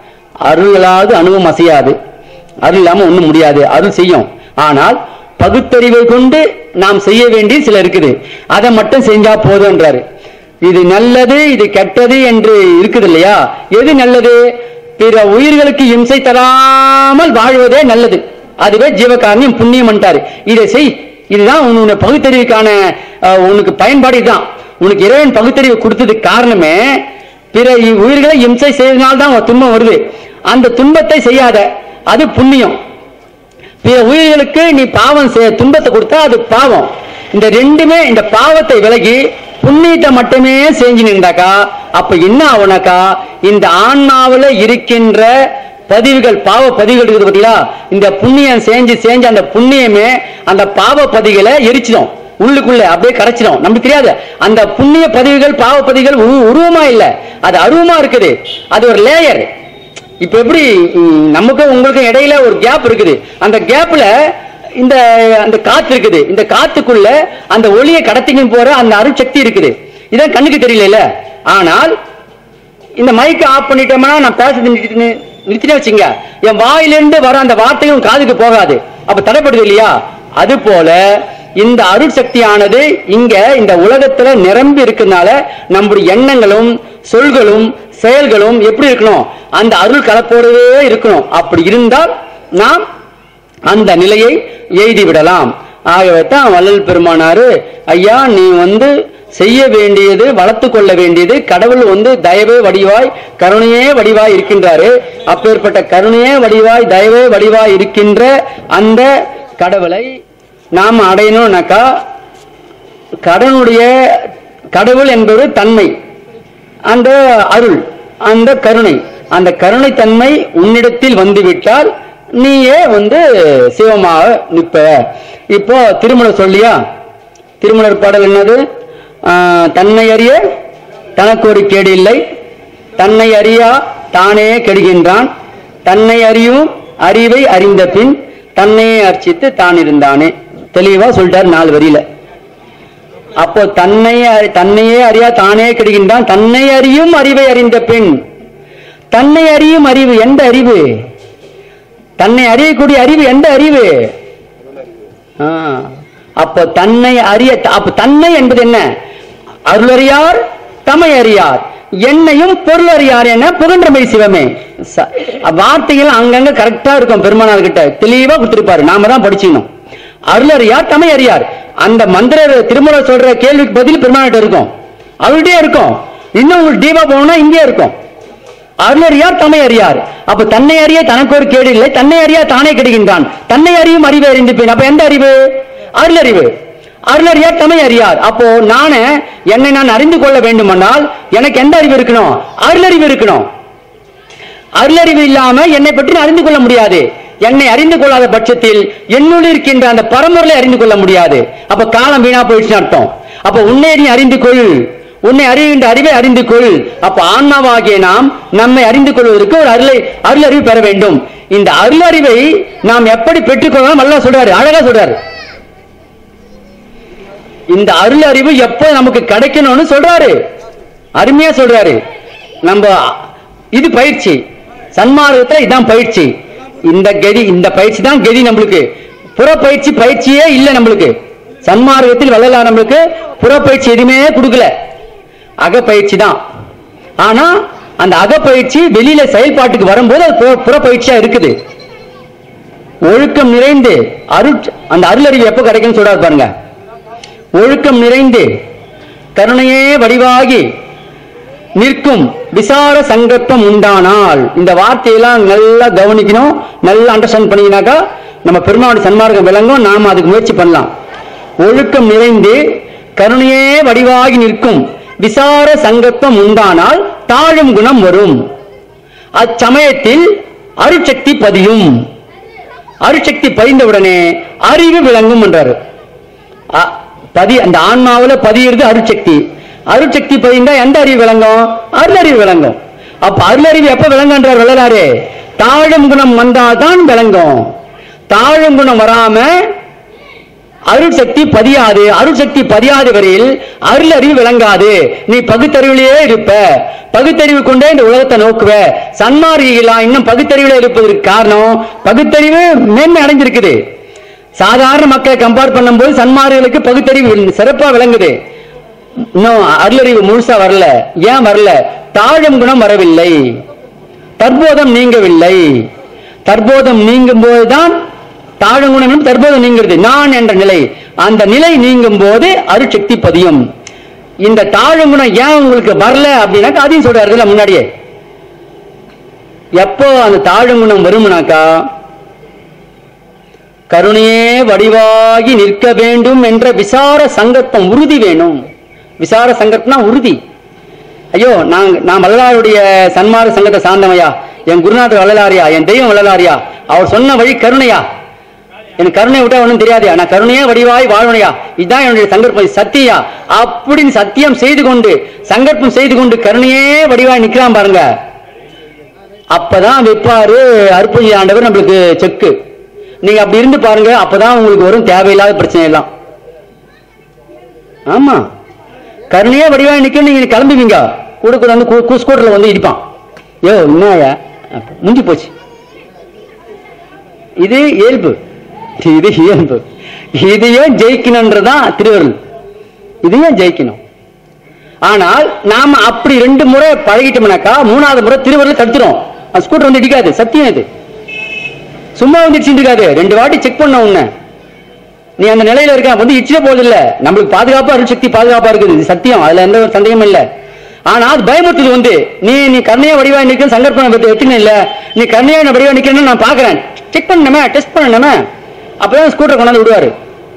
அருளாவது அணுவும் அசையாது அருள் இல்லாம ஒண்ணும் முடியாது அருள் செய்யும் ஆனால் பகுத்தறிவை கொண்டு நாம் செய்ய வேண்டிய சில இருக்குது அதை மட்டும் செஞ்சா போதும்ன்றாரு இது நல்லது இது கெட்டது என்று இருக்குது இல்லையா எது நல்லது பிற உயிர்களுக்கு இம்சை தராமல் வாழ்வதே நல்லது அதுவே ஜீவகாரணியம் புண்ணியம் பண்ணிட்டாரு இதை செய் இதுதான் உன்னுடைய பகுத்தறிவுக்கான அஹ், உனக்கு பயன்பாடு இதுதான் உனக்கு இறைவன் பகுத்தறிவு கொடுத்ததுக்கு காரணமே பிற இ- உயிர்களை இம்சை செய்தனால்தான் உன் துன்பம் வருது அந்த துன்பத்தை செய்யாத அது புண்ணியம் பிற உயிர்களுக்கு நீ பாவம் செய் துன்பத்தை கொடுத்தா அது பாவம் இந்த ரெண்டுமே இந்த பாவத்தை விலகி புண்ணியத்தை மட்டுமே செஞ்சு நின்றாக்கா அப்ப என்ன ஆகுனாக்கா இந்த ஆன்மாவுல இருக்கின்ற பதிவுகள் பாவ பதிவுகள் இருக்குது பாத்தீங்களா இந்த புண்ணியம் செஞ்சு செஞ்சு அந்த புண்ணியமே அந்த பாவ பதிகளை எரிச்சிடும் உள்ளுக்குள்ள அப்படியே கரைச்சிடும் நமக்கு தெரியாது அந்த புண்ணிய பதிவுகள் பாவ பதிவுகள் உரு- உருவமா இல்ல அது அருவமா இருக்குது அது ஒரு லேயர் இப்ப எப்படி ம், நமக்கும் உங்களுக்கும் இடையில ஒரு கேப் இருக்குது அந்த கேப்ல இந்த அந்த காத்து இருக்குது இந்த காத்துக்குள்ள அந்த ஒளியை கடத்திக்கும் போற அந்த அருட்சக்தி இருக்குது இதான் கண்ணுக்கு தெரியல ஆனால் இந்த மைக்கை ஆஃப் பண்ணிட்டோம்னா நான் பேசுறது நிறுத்தினு நிறுத்தினே வச்சுங்க என் வாயிலிருந்து வர அந்த வார்த்தையும் காதுக்கு போகாது அப்ப தடைப்படுது இல்லையா அது போல இந்த அருள் சக்தியானது இங்க இந்த உலகத்துல நிரம்பி இருக்கனால நம்முடைய எண்ணங்களும் சொல்களும் செயல்களும் எப்படி இருக்கணும் அந்த அருள் கலப்போடவே இருக்கணும் அப்படி இருந்தால் நாம் அந்த நிலையை எய்தி விடலாம் ஆகவே தான் வள்ளல் பெருமானாரு ஐயா நீ வந்து செய்ய வேண்டியது வளர்த்து கொள்ள வேண்டியது கடவுள் வந்து தயவே வடிவாய் கருணையே வடிவாய் இருக்கின்றாரு அப்பேற்பட்ட கருணையே வடிவாய் தயவே வடிவாய் இருக்கின்ற அந்த கடவுளை நாம் அடையணும்னாக்கா கடனுடைய கடவுள் என்பது தன்மை அந்த அருள் அந்த கருணை அந்த கருணை தன்மை உன்னிடத்தில் வந்துவிட்டால் நீயே வந்து சிவமாக நிற்ப இப்போ திருமணம் சொல்லியா திருமணர் பாடல் என்னது ஆஹ், தன்னை அறிய தனக்கு ஒரு கேடு இல்லை தன்னை அறியா தானே கெடுகின்றான் தன்னை அறியும் அறிவை அறிந்த பின் தன்னையே அர்ச்சித்து தான் இருந்தானே தெளிவா சொல்லிட்டார் நாலு வரியில அப்போ தன்னை அறி- தன்னையே அறியா தானே கெடுகின்றான் தன்னை அறியும் அறிவை அறிந்த பின் தன்னை அறியும் அறிவு எந்த அறிவு தன்னை அறியக்கூடிய அறிவு எந்த அறிவு ஆ, அப்போ தன்னை அறிய அப்ப தன்னை என்பது என்ன அருளறியார் தமை அறியார் என்னையும் பொருள் அறியார் என புகன்றமை சிவமே ச- வார்த்தைகள் அங்கங்க கரெக்டா இருக்கும் பெருமானார் கிட்ட தெளிவா கொடுத்திருப்பாரு நாம தான் படிச்சுக்கணும் அருளறியார் தமை அறியார் அந்த மந்திர திருமுறை சொல்ற கேள்விக்கு பதில் பெருமானாட்ட இருக்கும் அவர்கிட்டயே இருக்கும் இன்னும் உங்களுக்கு டீபா போகணும்னா இங்கே இருக்கும் அருளறியார் தம்மை அறியார் அப்ப தன்னை அறிய தனக்கு ஒரு கேடு இல்லை தன்னை அறியா தானே கெடுகின்றான் தன்னை அறியும் அறிவை அறிந்து பின் அப்ப எந்த அறிவு அருளறிவு அருளறியார் தம்மை அறியார் அப்போ நானே என்னை நான் அறிந்து கொள்ள வேண்டுமானால் எனக்கு எந்த அறிவு இருக்கணும் அருளறிவு இருக்கணும் அருளறிவு இல்லாம என்னை பற்றி நான் அறிந்து கொள்ள முடியாது என்னை அறிந்து கொள்ளாத பட்சத்தில் என்னுள் இருக்கின்ற அந்த பரம்பொருளை அறிந்து கொள்ள முடியாது அப்ப காலம் வீணா போயிடுச்சுன்னு அர்த்தம் அப்ப உன்னை நீ அறிந்து கொள் உன்னை அறிகின்ற அறிவை அறிந்து கொள் அப்ப ஆன்மாவாகிய நாம் நம்மை அறிந்து கொள்வதற்கு ஒரு அருளை அருளறிவு பெற வேண்டும் இந்த அருளறிவை நாம் எப்படி பெற்றுக்கொள்ளலாம் நல்லா சொல்றாரு அழகா சொல்றாரு இந்த அருள் அறிவு எப்போ நமக்கு கிடைக்கணும்னு சொல்றாரு அருமையா சொல்றாரு நம்ம இது பயிற்சி சன்மார்க்கத்துல இதான் பயிற்சி இந்த கதி இந்த பயிற்சி தான் கதி நம்மளுக்கு புற பயிற்சி பயிற்சியே இல்லை நம்மளுக்கு சன்மார்க்கத்தில் வள்ளலார் நம்மளுக்கு புற பயிற்சி எதுவுமே கொடுக்கல அகப்பயிற்சி தான் ஆனா அந்த அகப்பயிற்சி வெளியில செயல்பாட்டுக்கு வரும்போது அது புற- புற பயிற்சியா இருக்குது ஒழுக்கம் நிறைந்து அருள் அந்த அருளறிவு எப்போ கிடைக்கும்னு சொல்றாரு பாருங்க ஒழுக்கம் நிறைந்து கருணையே வடிவாகி நிற்கும் விசார சங்கல்பம் உண்டானால் இந்த வார்த்தையெல்லாம் நல்லா கவனிக்கணும் நல்லா அண்டர்ஸ்டாண்ட் பண்ணீங்கன்னாக்கா நம்ம பெருமாவுடைய சன்மார்க்கம் விளங்கும் நாம அதுக்கு முயற்சி பண்ணலாம் ஒழுக்கம் நிறைந்து கருணையே வடிவாகி நிற்கும் விசார சங்கல்பம் உண்டானால் தாழும் குணம் வரும் அச்சமயத்தில் அருட்சக்தி பதியும் அருட்சக்தி பதிந்தவுடனே அறிவு விளங்கும் என்றாரு அ- பதி அந்த ஆன்மாவுல பதியிறது அருட்சக்தி அருட்சக்தி பதிந்தா எந்த அறிவு விளங்கும் அருளறிவு விளங்கும் அப்ப அருளறிவு எப்ப விளங்குன்றார் வள்ளலாரு தாழும் குணம் வந்தாதான் விளங்கும் தாழும் குணம் வராம அருள் சக்தி பதியாது அருள் சக்தி பதியாத வரையில் அருள் அறிவு விளங்காது நீ பகுத்தறிவிலேயே இருப்ப பகுத்தறிவு கொண்டே இந்த உலகத்தை நோக்குவ சன்மார்கிகளா இன்னும் பகுத்தறிவிலே இருப்பதற்கு காரணம் பகுத்தறிவு மேன்மை அடைஞ்சிருக்குது சாதாரண மக்களை கம்பேர் பண்ணும்போது சன்மார்களுக்கு பகுத்தறிவு சிறப்பா விளங்குது இன்னும் அருளறிவு முழுசா வரல ஏன் வரல தாழும் குணம் வரவில்லை தற்போதம் நீங்கவில்லை தற்போதம் நீங்கும் போதுதான் தாழங்குணங்களும் தற்போதம் நீங்கிறது நான் என்ற நிலை அந்த நிலை நீங்கும் போது அருட்சக்தி பதியும் இந்த தாழங்குணம் ஏன் உங்களுக்கு வரல அப்படின்னாக்கா அதையும் சொல்றாருல முன்னாடியே எப்போ அந்த தாழங்குணம் வரும்னாக்கா கருணையே வடிவாகி நிற்க வேண்டும் என்ற விசார சங்கல்பம் உறுதி வேணும் விசார சங்கல்பம்னா உறுதி ஐயோ நான் நான் வள்ளலாருடைய சன்மார்க்க சங்கத்தை சார்ந்தவையா என் குருநாதர் வள்ளலாரியா என் தெய்வம் வள்ளலாரியா அவர் சொன்ன வழி கருணையா எனக்கு கருணை விட்டா ஒன்றும் தெரியாதுயா நான் கருணையே வடிவாய் வாழ்வனையா இதுதான் என்னுடைய சங்கல்பம் சத்தியா அப்படின்னு சத்தியம் செய்து கொண்டு சங்கல்பம் செய்து கொண்டு கருணையே வடிவாய் நிக்கிறான் பாருங்க அப்பதான் வைப்பாரு அற்புதி ஆண்டவர் நம்மளுக்கு செக்கு நீங்க அப்படி இருந்து பாருங்க அப்பதான் உங்களுக்கு வரும் தேவையில்லாத பிரச்சனை எல்லாம் ஆமா கருணையே வடிவாய் நிக்க நீங்க கிளம்புவீங்க கூட கூட வந்து கூ- கூ- ஸ்கூட்டர்ல வந்து இடிப்பான் யோ என்னயா அப்ப முடிஞ்சு போச்சு இது இயல்பு இது இயல்பு இதையும் ஜெயிக்கணும்ன்றதுதான் திருவருள் இதையும் ஜெயிக்கணும் ஆனால் நாம அப்படி ரெண்டு முறை பழகிட்டோம்னாக்கா மூணாவது முறை திருவருள் தடுத்துரும் அந்த ஸ்கூட்டர் வந்து இடிக்காது சத்தியம் இது சும்மா வந்து இடிச்சுட்டு இருக்காது ரெண்டு வாட்டி செக் பண்ண உன்ன நீ அந்த நிலையில இருக்க வந்து இடிச்சே போறது இல்ல நம்மளுக்கு பாதுகாப்பா அருள் சக்தி பாதுகாப்பா இருக்குது இது சத்தியம் அதுல எந்த ஒரு சந்தேகமும் இல்ல ஆனா அது பயமுறுத்துது வந்து நீ நீ கர்ணைய வடிவா நிற்க சங்கற்பனை வெட்டுன இல்ல நீ கர்ணைய வடிவா நிக்கிறேன்னு நான் பாக்குறேன் செக் பண்ணணுமே டெஸ்ட் பண்ணணுமே அப்பதான் ஸ்கூட்டர் கொண்டாந்து விடுவாரு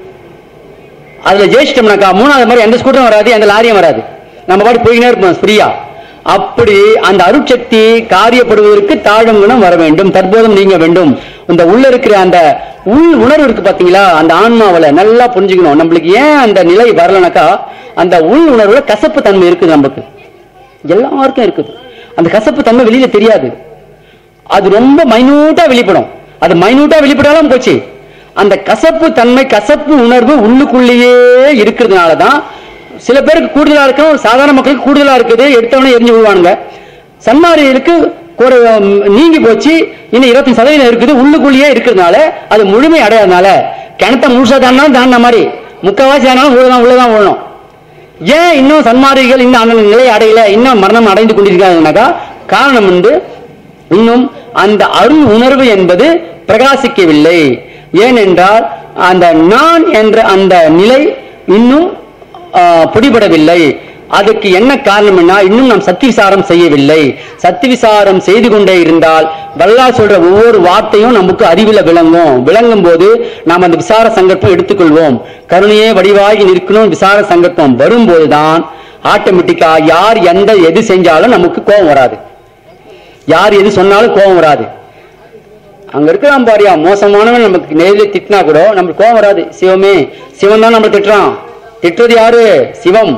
அதுல ஜெயிச்சிட்டோம்னாக்கா மூணாவது மாதிரி எந்த ஸ்கூட்டரும் வராது எந்த லாரியும் வராது நம்ம பாட்டு போயினே இருப்போம் ஃப்ரீயா அப்படி அந்த அருட்சக்தி காரியப்படுவதற்கு தாழும் குணம் வர வேண்டும் தற்போதும் நீங்க வேண்டும் இந்த உள்ள இருக்கிற அந்த உள் உணர்வு இருக்கு பாத்தீங்களா அந்த ஆன்மாவில நல்லா புரிஞ்சுக்கணும் நம்மளுக்கு ஏன் அந்த நிலை வரலனாக்கா அந்த உள் உணர்வுல கசப்பு தன்மை இருக்குது நமக்கு எல்லாருக்கும் இருக்குது அந்த கசப்பு தன்மை வெளியில தெரியாது அது ரொம்ப மைனூட்டா வெளிப்படும் அது மைனூட்டா வெளிப்படாலும் போச்சு அந்த கசப்பு தன்மை கசப்பு உணர்வு உள்ளுக்குள்ளேயே இருக்கிறதுனால தான் சில பேருக்கு கூடுதலா இருக்கும் சாதாரண மக்களுக்கு கூடுதலா இருக்குது எடுத்தவனே எரிஞ்சு விடுவானுங்க சன்மாரிகளுக்கு ஒரு ம், நீங்கி போச்சு இன்னும் இருபத்தி சதவீதம் இருக்குது உள்ளுக்குள்ளேயே இருக்கிறதுனால அது முழுமை அடையாதனால கிணத்த முழுசா தாண்டாலும் தாண்டின மாதிரி முக்கால்வாசி ஆனாலும் உள்ளதான் உள்ளதான் விழணும் ஏன் இன்னும் சன்மாரிகள் இன்னும் அந்த நிலை அடையல இன்னும் மரணம் அடைந்து கொண்டிருக்காங்கனாக்கா காரணம் உண்டு இன்னும் அந்த அருள் உணர்வு என்பது பிரகாசிக்கவில்லை ஏனென்றால் அந்த நான் என்ற அந்த நிலை இன்னும் ஆ, பிடிபடவில்லை அதுக்கு என்ன காரணம்னா இன்னும் நாம் சக்தி விசாரம் செய்யவில்லை சக்தி விசாரம் செய்து கொண்டே இருந்தால் வல்லார் சொல்ற ஒவ்வொரு வார்த்தையும் நமக்கு அறிவுல விளங்கும் விளங்கும் போது நாம் அந்த விசார சங்கல்பம் எடுத்துக்கொள்வோம் கருணையே வடிவாகி நிற்கணும் விசார சங்கல்பம் வரும்போதுதான் ஆட்டோமேட்டிக்கா யார் எந்த எது செஞ்சாலும் நமக்கு கோபம் வராது யார் எது சொன்னாலும் கோபம் வராது அங்க இருக்கிறான் பாரியா மோசமானவன் நமக்கு நேரில் திட்டினா கூட நமக்கு கோபம் வராது சிவமே சிவன் தான் நம்ம திட்டுறான் திட்டுறது யாரு சிவம்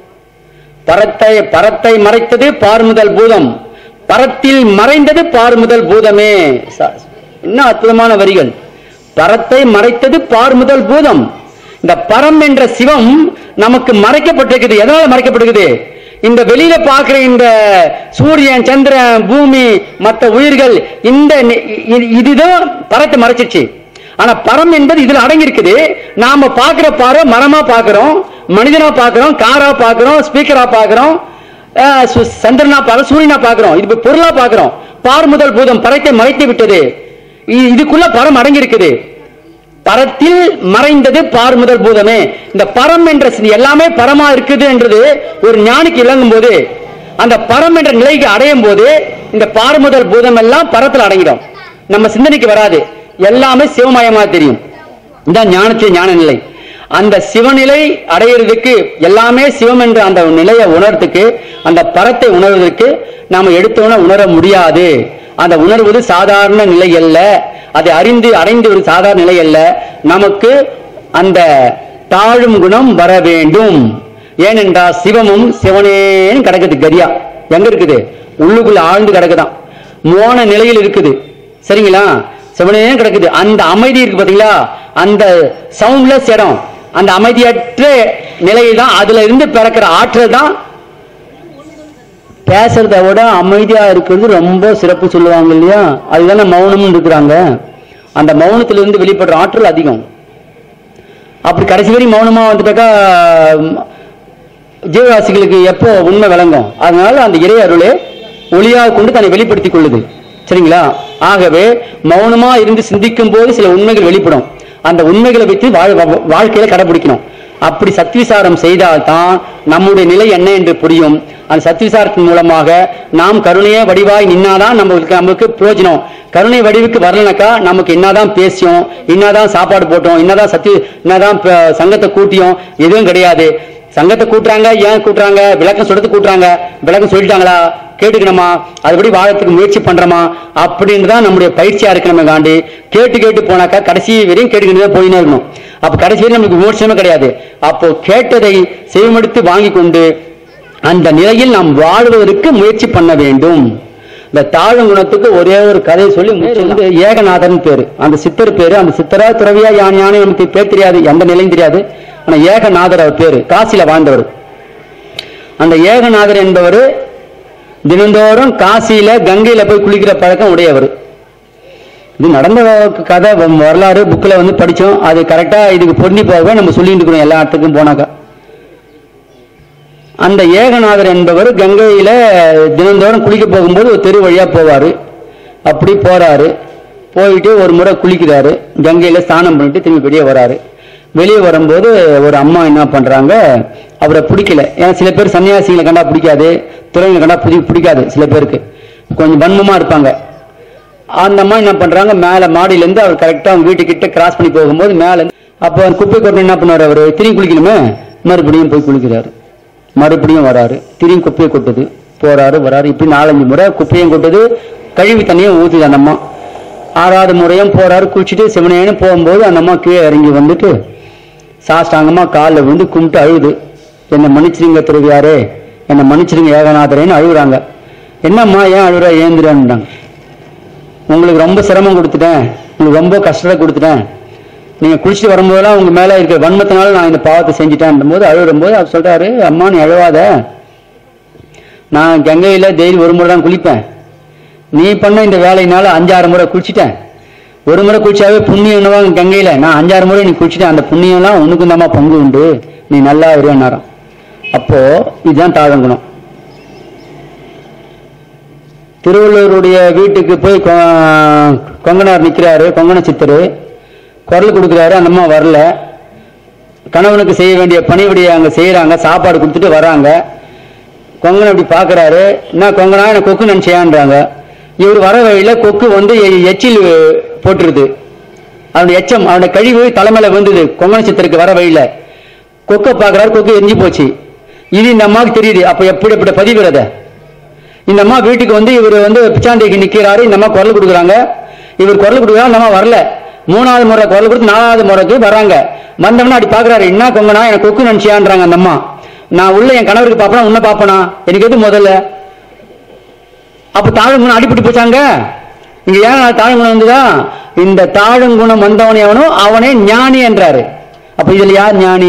பரத்தை பரத்தை மறைத்தது பார்முதல் பூதம் பரத்தில் மறைந்தது பார்முதல் பூதமே ச- என்ன அற்புதமான வரிகள் பரத்தை மறைத்தது பார்முதல் பூதம் இந்த பரம் என்ற சிவம் நமக்கு மறைக்கப்பட்டிருக்குது எதனால மறைக்கப்பட்டிருக்குது இந்த வெளியில பார்க்கிற இந்த சூரியன் சந்திரன் பூமி மற்ற உயிர்கள் இந்த நி- இது- இதுதான் பரத்தை மறைச்சிச்சு ஆனா பரம் என்பது இதுல அடங்கி இருக்குது நாம பாக்குற பார்வை மரமா பாக்குறோம் மனிதனா பாக்குறோம் காரா பாக்குறோம் ஸ்பீக்கரா பாக்குறோம் அஹ், சு- சந்திரனா பாக்குறோம் சூரியனா பாக்குறோம் இது பொருளா பாக்குறோம் பார் முதல் பூதம் பரத்தை மறைத்து விட்டது இ- இதுக்குள்ள பரம் அடங்கி இருக்குது பரத்தில் மறைந்தது பார் முதல் பூதமே இந்த பரம் என்ற சி- எல்லாமே பரமா இருக்குது என்றது ஒரு ஞானிக்கு இறங்கும் போது அந்த பரம் என்ற நிலைக்கு அடையும் போது இந்த பார் முதல் பூதம் எல்லாம் பரத்தில் அடங்கிடும் நம்ம சிந்தனைக்கு வராது எல்லாமே சிவமயமா தெரியும் இந்த ஞானத்தின் ஞான நிலை அந்த சிவநிலை அடையிறதுக்கு எல்லாமே சிவம் என்ற அந்த நிலையை உணர்றதுக்கு அந்த பரத்தை உணர்வதற்கு நாம எடுத்தோன உணர முடியாது அந்த உணர்வது சாதாரண நிலை அல்ல அதை அறிந்து அடைந்து ஒரு சாதாரண நிலை அல்ல நமக்கு அந்த தாழும் குணம் வர வேண்டும் ஏனென்றால் சிவமும் சிவனேன்னு கிடக்குது கரியா எங்க இருக்குது உள்ளுக்குள்ள ஆழ்ந்து கிடக்குதான் மோன நிலையில் இருக்குது சரிங்களா சிவனே கிடக்குது அந்த அமைதி இருக்கு பாத்தீங்களா அந்த சவுண்ட்லெஸ் இடம் அந்த அமைதியற்ற நிலையில் தான் அதுல இருந்து பிறக்கிற ஆற்றல் தான் பேசுறத விட அமைதியா இருக்கிறது ரொம்ப சிறப்பு சொல்லுவாங்க இல்லையா அதுதானே மௌனம்னு இருக்கிறாங்க அந்த மௌனத்திலிருந்து வெளிப்படுற ஆற்றல் அதிகம் அப்படி கடைசி வரையும் மௌனமா வந்துட்டாக்கா ம், ஜீவராசிகளுக்கு எப்போ உண்மை விளங்கும் அதனால அந்த இறை அருளே ஒளியாக கொண்டு தன்னை வெளிப்படுத்திக் கொள்ளுது சரிங்களா ஆகவே மௌனமா இருந்து சிந்திக்கும் போது சில உண்மைகள் வெளிப்படும் அந்த உண்மைகளை வைத்து வாழ் வா- வாழ்க்கையில கடைபிடிக்கணும் அப்படி சத்விசாரம் செய்தால்தான் நம்முடைய நிலை என்ன என்று புரியும் அந்த சத்விசாரத்தின் மூலமாக நாம் கருணையே வடிவாய் நின்னாதான் நம்மளுக்கு நமக்கு பிரயோஜனம் கருணை வடிவுக்கு வரலனாக்கா நமக்கு என்னதான் பேசியும் என்னதான் சாப்பாடு போட்டோம் என்னதான் சத்தி என்னதான் ப- சங்கத்தை கூட்டியும் எதுவும் கிடையாது சங்கத்தை கூட்டுறாங்க ஏன் கூட்டுறாங்க விளக்கம் சொல்றது கூட்டுறாங்க விளக்கம் சொல்லிட்டாங்களா கேட்டுக்கணுமா அதுபடி வாழறதுக்கு முயற்சி பண்றோமா அப்படின்னு தான் நம்முடைய பயிற்சியா இருக்கணுமே காண்டி கேட்டு கேட்டு போனாக்கா கடைசி வரையும் கேட்டுக்கிட்டு தான் போயினே இருக்கணும் அப்ப கடைசி வரையும் நமக்கு விமர்சனமே கிடையாது அப்போ கேட்டதை செவிமடுத்து வாங்கி கொண்டு அந்த நிலையில் நாம் வாழ்வதற்கு முயற்சி பண்ண வேண்டும் இந்த தாழும் குணத்துக்கு ஒரே ஒரு கதையை சொல்லி முடிச்சு வந்து ஏகநாதன் பேரு அந்த சித்தர் பேரு அந்த சித்தரா துறவியா யான் யானை நமக்கு பேர் தெரியாது எந்த நிலையும் தெரியாது ஆனா ஏகநாதர் அவர் பேரு காசியில வாழ்ந்தவர் அந்த ஏகநாதர் என்பவர் தினந்தோறும் காசியில கங்கையில போய் குளிக்கிற பழக்கம் உடையவர் இது நடந்த கதை வ- வரலாறு புக்கில் வந்து படித்தோம் அது கரெக்டாக இதுக்கு பொருந்தி போகவே நம்ம சொல்லிட்டு இருக்கிறோம் எல்லா இடத்துக்கும் போனாக்கா அந்த ஏகநாதர் என்பவர் கங்கையில தினந்தோறும் குளிக்க போகும்போது ஒரு தெரு வழியா போவாரு அப்படி போறாரு போயிட்டு ஒரு முறை குளிக்கிறாரு கங்கையில ஸ்நானம் பண்ணிட்டு திரும்பி வெளியே வராரு வெளியே வரும்போது ஒரு அம்மா என்ன பண்றாங்க அவரை பிடிக்கல ஏன்னா சில பேர் சன்னியாசிகளை கண்டா பிடிக்காது துறைகளை கண்டா பிடி பிடிக்காது சில பேருக்கு கொஞ்சம் வன்மமா இருப்பாங்க அந்த அம்மா என்ன பண்றாங்க மேல மாடியில இருந்து அவர் கரெக்டா அவங்க வீட்டுக்கிட்ட கிராஸ் பண்ணி போகும்போது மேல இருந்து அப்போ அவர் குப்பை கொண்டு என்ன பண்ணுவார் அவர் திரும்பி குளிக்கணுமே மறுபடியும் போய் குளிக்கிறாரு மறுபடியும் வராரு திரும்பி குப்பையை கொட்டுது போறாரு வராரு இப்படி நாலஞ்சு முறை குப்பையும் கொட்டுது கழிவு தண்ணியும் ஊத்துது அந்த அம்மா ஆறாவது முறையும் போறாரு குளிச்சுட்டு சிவனேன்னு போகும்போது அந்த அம்மா கீழே இறங்கி வந்துட்டு சாஷ்டாங்கமா காலில் விழுந்து கும்பிட்டு அழுகுது என்னை மன்னிச்சிருங்க திருவியாரே என்னை மன்னிச்சிருங்க ஏகநாதரேன்னு அழுகுறாங்க என்னம்மா ஏன் அழுகுறா ஏந்திரான்றாங்க உங்களுக்கு ரொம்ப சிரமம் கொடுத்துட்டேன் உங்களுக்கு ரொம்ப கஷ்டத்தை கொடுத்துட்டேன் நீங்க குளிச்சுட்டு வரும்போதெல்லாம் உங்க மேல இருக்க வன்மத்தினால நான் இந்த பாவத்தை செஞ்சுட்டேன் போது அழுகும் போது அவர் சொல்றாரு அம்மா நீ அழுவாத நான் கங்கையில டெய்லி ஒரு முறை தான் குளிப்பேன் நீ பண்ண இந்த வேலையினால அஞ்சாறு முறை குளிச்சிட்டேன் ஒரு முறை குளிச்சாவே புண்ணியம் என்னவா கங்கையில நான் அஞ்சாறு முறை நீ குளிச்சிட்டேன் அந்த புண்ணியம்லாம் உனக்கு தாம்மா பங்கு உண்டு நீ நல்லா இருவேன்னாராம் அப்போ இதுதான் தாழங்குணம் திருவள்ளுவருடைய வீட்டுக்கு போய் கொ- கொங்கனார் நிக்கிறாரு கொங்கண சித்தரு குரல் கொடுக்குறாரு அந்த அம்மா வரல கணவனுக்கு செய்ய வேண்டிய பணிவிடையை அங்க செய்யறாங்க சாப்பாடு கொடுத்துட்டு வராங்க கொங்கன் அப்படி பாக்குறாரு என்ன கொங்கனா எனக்கு கொக்கு நினைச்சியான்றாங்க இவர் வர வழியில கொக்கு வந்து எ- எச்சில் போட்டுருது அவனுடைய எச்சம் அவனுடைய கழிவு தலைமையில விழுந்தது கொங்கன சித்தருக்கு வர வழியில கொக்கை பாக்குறாரு கொக்கு எரிஞ்சு போச்சு இது இந்த அம்மாவுக்கு தெரியுது அப்ப எப்படி எப்படி பதிவுறத இந்த அம்மா வீட்டுக்கு வந்து இவர் வந்து பிச்சாண்டிக்கு நிக்கிறாரு இந்த அம்மா குரல் கொடுக்குறாங்க இவர் குரல் கொடுக்குறாரு அந்த அம்மா வரல மூணாவது முறை குரல் கொடுத்து நாலாவது முறைக்கு வராங்க வந்தவன அப்படி பாக்குறாரு என்ன கொங்கனா எனக்கு கொக்கு நினைச்சியான்றாங்க அந்த அம்மா நான் உள்ள என் கணவருக்கு பாப்பனா உன்னை பாப்பனா எனக்கு எது முதல்ல அப்ப தாழ்ங்குணம் அடிபட்டு போச்சாங்க இங்க ஏன் தாழ்ங்குணம் வந்துதா இந்த தாழ்ங்குணம் வந்தவனே அவனோ அவனே ஞானி என்றாரு அப்ப இதுல யார் ஞானி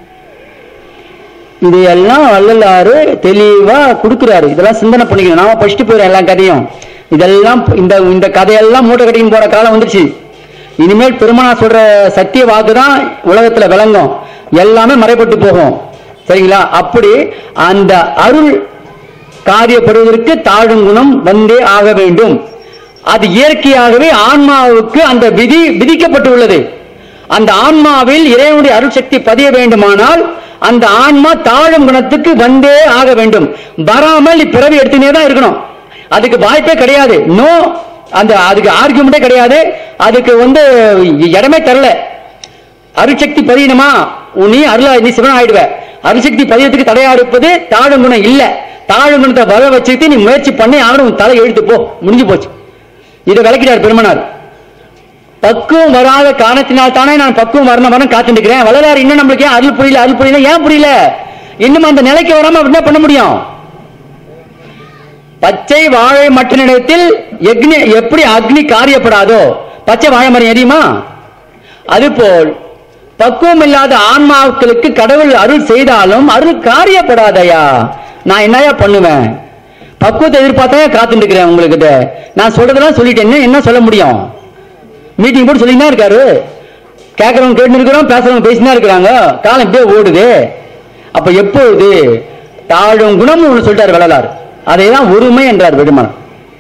இதையெல்லாம் வள்ளலாறு தெளிவா கொடுக்குறாரு இதெல்லாம் சிந்தனை பண்ணிக்கணும் நாம படிச்சுட்டு போயிடும் எல்லா கதையும் இதெல்லாம் இந்த இந்த கதையெல்லாம் மூட்டை கட்டின்னு போற காலம் வந்துருச்சு இனிமேல் பெருமனா சொல்ற சத்திய வாக்கு தான் உலகத்துல விளங்கும் எல்லாமே மறைப்பட்டு போகும் சரிங்களா அப்படி அந்த அருள் காரியப்படுவதற்கு தாழும் குணம் வந்தே ஆக வேண்டும் அது இயற்கையாகவே ஆன்மாவுக்கு அந்த விதி விதிக்கப்பட்டுள்ளது அந்த ஆன்மாவில் இறைவனுடைய அருள் சக்தி பதிய வேண்டுமானால் அந்த ஆன்மா தாழும் குணத்துக்கு வந்தே ஆக வேண்டும் வராமல் இப்பிறவி எடுத்துனே தான் இருக்கணும் அதுக்கு வாய்ப்பே கிடையாது நோ அந்த அதுக்கு ஆர்கியூமெண்டே கிடையாது அதுக்கு வந்து இடமே தரல அருட்சக்தி பதியணுமா உன் நீ அருளா நீ சிவன் ஆயிடுவ அருட்சக்தி பதியத்துக்கு தடையா இருப்பது தாழும் குணம் இல்ல தாழும் குணத்தை வர வச்சுட்டு நீ முயற்சி பண்ணி ஆகணும் உன் தலை எழுத்து போ முடிஞ்சு போச்சு இதை விளக்கிட்டார் பெருமனார் பக்குவம் வராத காரணத்தினால் தானே நான் பக்குவம் வரணும் வரணும் காத்துட்டு இருக்கிறேன் வளராறு இன்னும் நம்மளுக்கு ஏன் அருள் புரியல அருள் புரியல ஏன் புரியல இன்னும் அந்த நிலைக்கு வராம அப்படி என்ன பண்ண முடியும் பச்சை வாழை மற்ற நிலத்தில் யக்னி எப்படி அக்னி காரியப்படாதோ பச்சை வாழை மரம் எரியுமா அதுபோல் பக்குவம் இல்லாத ஆன்மாக்களுக்கு கடவுள் அருள் செய்தாலும் அருள் காரியப்படாதயா நான் என்னயா பண்ணுவேன் பக்குவத்தை எதிர்பார்த்தா காத்துட்டு இருக்கிறேன் உங்களுக்கு நான் சொல்றதெல்லாம் சொல்லிட்டேன் இன்னும் என்ன சொல்ல முடியும் மீட்டிங் போட்டு சொல்லிட்டு தான் இருக்காரு கேட்கறவங்க கேட்டு இருக்கிறோம் பேசுறவங்க பேசினா இருக்கிறாங்க காலம் இப்படியே ஓடுது அப்ப எப்பொழுது தாழும் குணம் ஒன்று சொல்லிட்டார் வள்ளலார் அதை தான் ஒருமை என்றார் விடுமனம்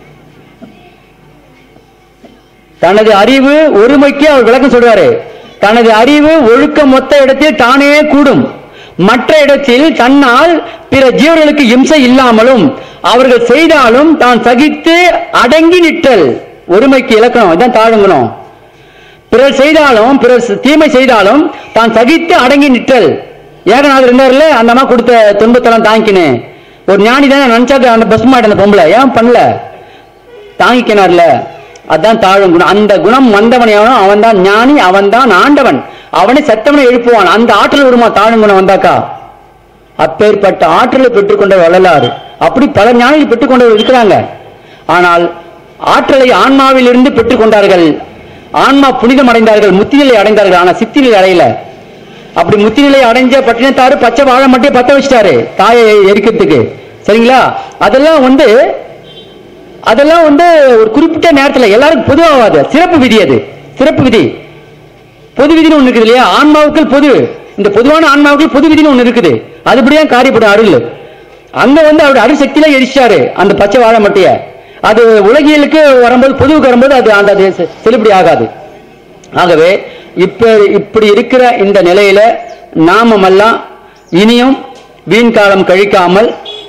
தனது அறிவு ஒருமைக்கு அவர் விளக்கம் சொல்றாரு தனது அறிவு ஒழுக்க மொத்த இடத்தில் தானே கூடும் மற்ற இடத்தில் தன்னால் பிற ஜீவர்களுக்கு இம்சை இல்லாமலும் அவர்கள் செய்தாலும் தான் சகித்து அடங்கி நிற்றல் ஒருமைக்கு இலக்கணம் இதான் தாழுங்கணும் பிறர் செய்தாலும் பிறர் தீமை செய்தாலும் தான் சகித்து அடங்கி நிற்றல் ஏகநாதர் இருந்தார்ல அந்த அம்மா கொடுத்த துன்பத்தெல்லாம் தாங்கிக்கினேன் ஒரு ஞானி தானே நினைச்சாக்க அந்த பஸ் மாட்டேன் அந்த பொம்பளை ஏன் பண்ணல தாங்கிக்கினார்ல அதான் தாழும் குணம் அந்த குணம் வந்தவன் எவனோ அவன் தான் ஞானி அவன் தான் ஆண்டவன் அவனை சத்தவனை எழுப்புவான் அந்த ஆற்றல் வருமா தாழும் குணம் வந்தாக்கா அப்பேற்பட்ட ஆற்றலை பெற்றுக்கொண்ட வள்ளலாறு அப்படி பல ஞானிகள் பெற்றுக்கொண்டவர் இருக்கிறாங்க ஆனால் ஆற்றலை ஆன்மாவில் இருந்து பெற்றுக்கொண்டார்கள் ஆன்மா புனிதம் அடைந்தார்கள் முத்திநிலை அடைந்தார்கள் ஆனா சித்திநிலை அடையல அப்படி முத்திநிலை அடைஞ்ச பட்டினத்தாரு பச்சை வாழை மட்டும் பத்த வச்சிட்டாரு தாயை எரிக்கிறதுக்கு சரிங்களா அதெல்லாம் வந்து அதெல்லாம் வந்து ஒரு குறிப்பிட்ட நேரத்துல எல்லாருக்கும் பொதுவாகாது சிறப்பு விதி அது சிறப்பு விதி பொது விதின்னு ஒண்ணு இருக்குது இல்லையா ஆன்மாவுக்கள் பொது இந்த பொதுவான ஆன்மாவுக்கள் பொது விதின்னு ஒண்ணு இருக்குது அதுபடியா காரியப்படும் அருள் அங்க வந்து அவருடைய அருள் சக்தியில எரிச்சாரு அந்த பச்சை வாழை மட்டைய அது உலகியலுக்கு வரும்போது பொதுவுக்கு வரும்போது அது அந்த அது செ- செல்லுபடி ஆகாது ஆகவே இப்ப இப்படி இருக்கிற இந்த நிலையில நாமெல்லாம் இனியும் வீண் காலம் கழிக்காமல்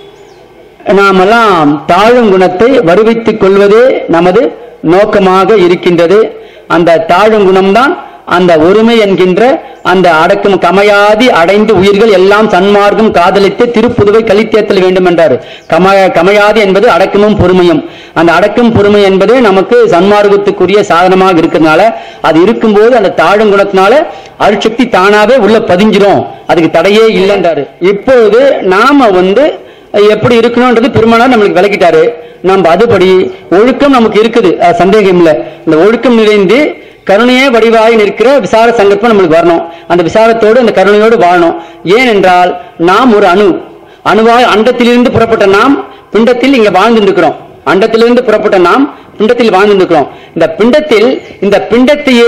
நாமெல்லாம் தாழும் குணத்தை வருவித்துக் கொள்வதே நமது நோக்கமாக இருக்கின்றது அந்த தாழும் குணம்தான் அந்த ஒருமை என்கின்ற அந்த அடக்கும் கமையாதி அடைந்து உயிர்கள் எல்லாம் சன்மார்க்கம் காதலித்து திருப்புதுவை கலித்தேத்தல் வேண்டும் என்றார் கம கமையாதி என்பது அடக்கமும் பொறுமையும் அந்த அடக்கம் பொறுமை என்பது நமக்கு சன்மார்க்கத்துக்குரிய சாதனமாக இருக்கிறதுனால அது இருக்கும்போது அந்த தாழும் குணத்தினால அருட்சக்தி தானாவே உள்ள பதிஞ்சிரும் அதுக்கு தடையே இல்லைன்றாரு இப்பொழுது நாம வந்து எப்படி இருக்கணும்ன்றது பெருமானார் நம்மளுக்கு விளக்கிட்டாரு நம்ம அதுபடி ஒழுக்கம் நமக்கு இருக்குது அது சந்தேகம் இல்லை இந்த ஒழுக்கம் நிறைந்து கருணையே வடிவாய் நிற்கிற விசார சங்கல்பம் நம்மளுக்கு வரணும் அந்த விசாரத்தோடு அந்த கருணையோடு வாழணும் ஏனென்றால் நாம் ஒரு அணு அணுவாய் அண்டத்திலிருந்து புறப்பட்ட நாம் பிண்டத்தில் இங்க வாழ்ந்துட்டு இருக்கிறோம் அண்டத்திலிருந்து புறப்பட்ட நாம் பிண்டத்தில் வாழ்ந்துட்டு இருக்கிறோம் இந்த பிண்டத்தில் இந்த பிண்டத்தையே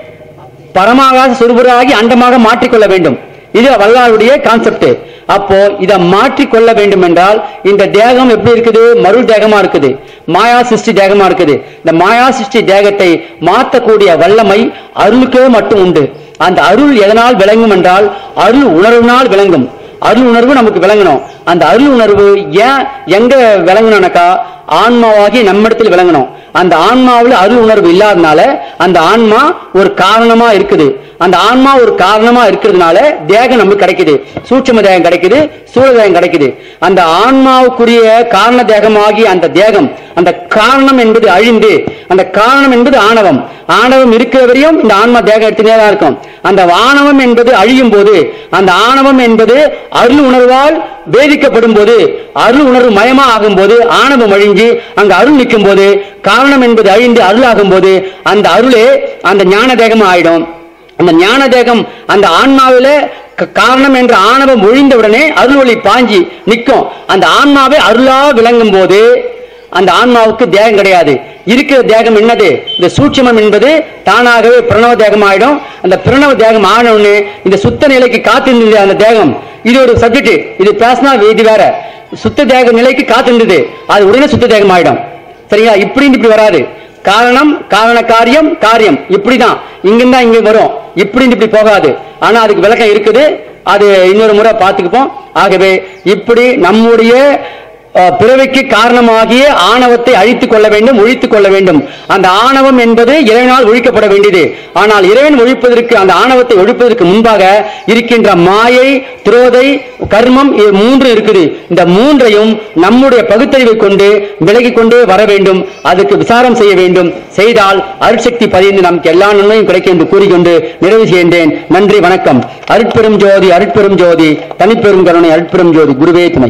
பரமாகாச சுருபராகி அண்டமாக மாற்றிக்கொள்ள வேண்டும் இது வல்லாருடைய கான்செப்ட் அப்போ இதை மாற்றிக்கொள்ள வேண்டும் என்றால் இந்த தேகம் எப்படி இருக்குது மருள் தேகமா இருக்குது மாயா சிருஷ்டி தேகமா இருக்குது இந்த மாயா சிருஷ்டி தேகத்தை மாற்றக்கூடிய வல்லமை அருளுக்கே மட்டும் உண்டு அந்த அருள் எதனால் விளங்கும் என்றால் அருள் உணர்வினால் விளங்கும் அருள் உணர்வு நமக்கு விளங்கணும் அந்த அருள் உணர்வு ஏன் எங்க விளங்கணும்னாக்கா ஆன்மாவாகி நம்மிடத்தில் விளங்கணும் அந்த ஆன்மாவில் அருள் உணர்வு இல்லாதனால அந்த ஆன்மா ஒரு காரணமா இருக்குது அந்த ஆன்மா ஒரு காரணமா இருக்கிறதுனால தேகம் நமக்கு கிடைக்குது சூட்சும தேகம் கிடைக்குது சூழ தேகம் கிடைக்குது அந்த ஆன்மாவுக்குரிய காரண தேகமாகி அந்த தேகம் அந்த காரணம் என்பது அழிந்து அந்த காரணம் என்பது ஆணவம் ஆணவம் இருக்கிற வரையும் இந்த ஆன்மா தேகம் எடுத்துனே தான் இருக்கும் அந்த ஆணவம் என்பது அழியும் போது அந்த ஆணவம் என்பது அருள் உணர்வால் வேதிக்கப்படும் போது அருள் உணர்வு மயமா ஆகும் போது ஆணவம் அழிஞ்சு அங்க அருள் நிற்கும் போது காரணம் என்பது அழிந்து அருள் ஆகும் போது அந்த அருளே அந்த ஞான தேகமா ஆயிடும் அந்த ஞான தேகம் அந்த ஆன்மாவில க- காரணம் என்ற ஆணவம் ஒழிந்த உடனே அருள் ஒளி பாஞ்சி நிற்கும் அந்த ஆன்மாவே அருளா விளங்கும் போது அந்த ஆன்மாவுக்கு தேகம் கிடையாது இருக்கிற தேகம் என்னது இந்த சூட்சுமம் என்பது தானாகவே பிரணவ தேகம் ஆயிடும் அந்த பிரணவ தேகம் ஆன உடனே இந்த சுத்த நிலைக்கு காத்திருந்தது அந்த தேகம் இது ஒரு சப்ஜெக்ட் இது பேசினா இது வேற சுத்த தேக நிலைக்கு காத்திருந்தது அது உடனே சுத்த தேகம் ஆயிடும் சரிங்களா இப்படி இப்படி வராது காரணம் காரண காரியம் காரியம் இப்படிதான் இங்கிருந்தா இங்க வரும் இப்படி இப்படி போகாது ஆனா அதுக்கு விளக்கம் இருக்குது அது இன்னொரு முறை பார்த்துக்குப்போம் ஆகவே இப்படி நம்முடைய அஹ், பிறவிக்கு காரணமாகிய ஆணவத்தை அழித்துக் கொள்ள வேண்டும் ஒழித்துக் கொள்ள வேண்டும் அந்த ஆணவம் என்பது இறைவனால் ஒழிக்கப்பட வேண்டியது ஆனால் இறைவன் ஒழிப்பதற்கு அந்த ஆணவத்தை ஒழிப்பதற்கு முன்பாக இருக்கின்ற மாயை துரோதை கர்மம் இது மூன்று இருக்குது இந்த மூன்றையும் நம்முடைய பகுத்தறிவை கொண்டு விலகிக் கொண்டு வர வேண்டும் அதுக்கு விசாரம் செய்ய வேண்டும் செய்தால் அருட்சக்தி பதிந்து நமக்கு எல்லா நன்மையும் கிடைக்கும் என்று கூறிக்கொண்டு நிறைவு செய்கின்றேன் நன்றி வணக்கம் அருட்பெரும் ஜோதி அருட்பெரும் ஜோதி தனிப்பெரும் கருணை அருட்பெரும் ஜோதி குருவே துணை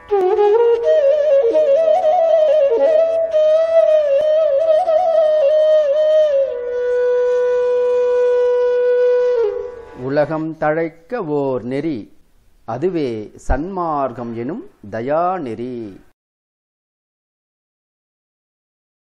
உலகம் தழைக்க ஓர் நெறி அதுவே சன்மார்க்கம் எனும் தயா நெறி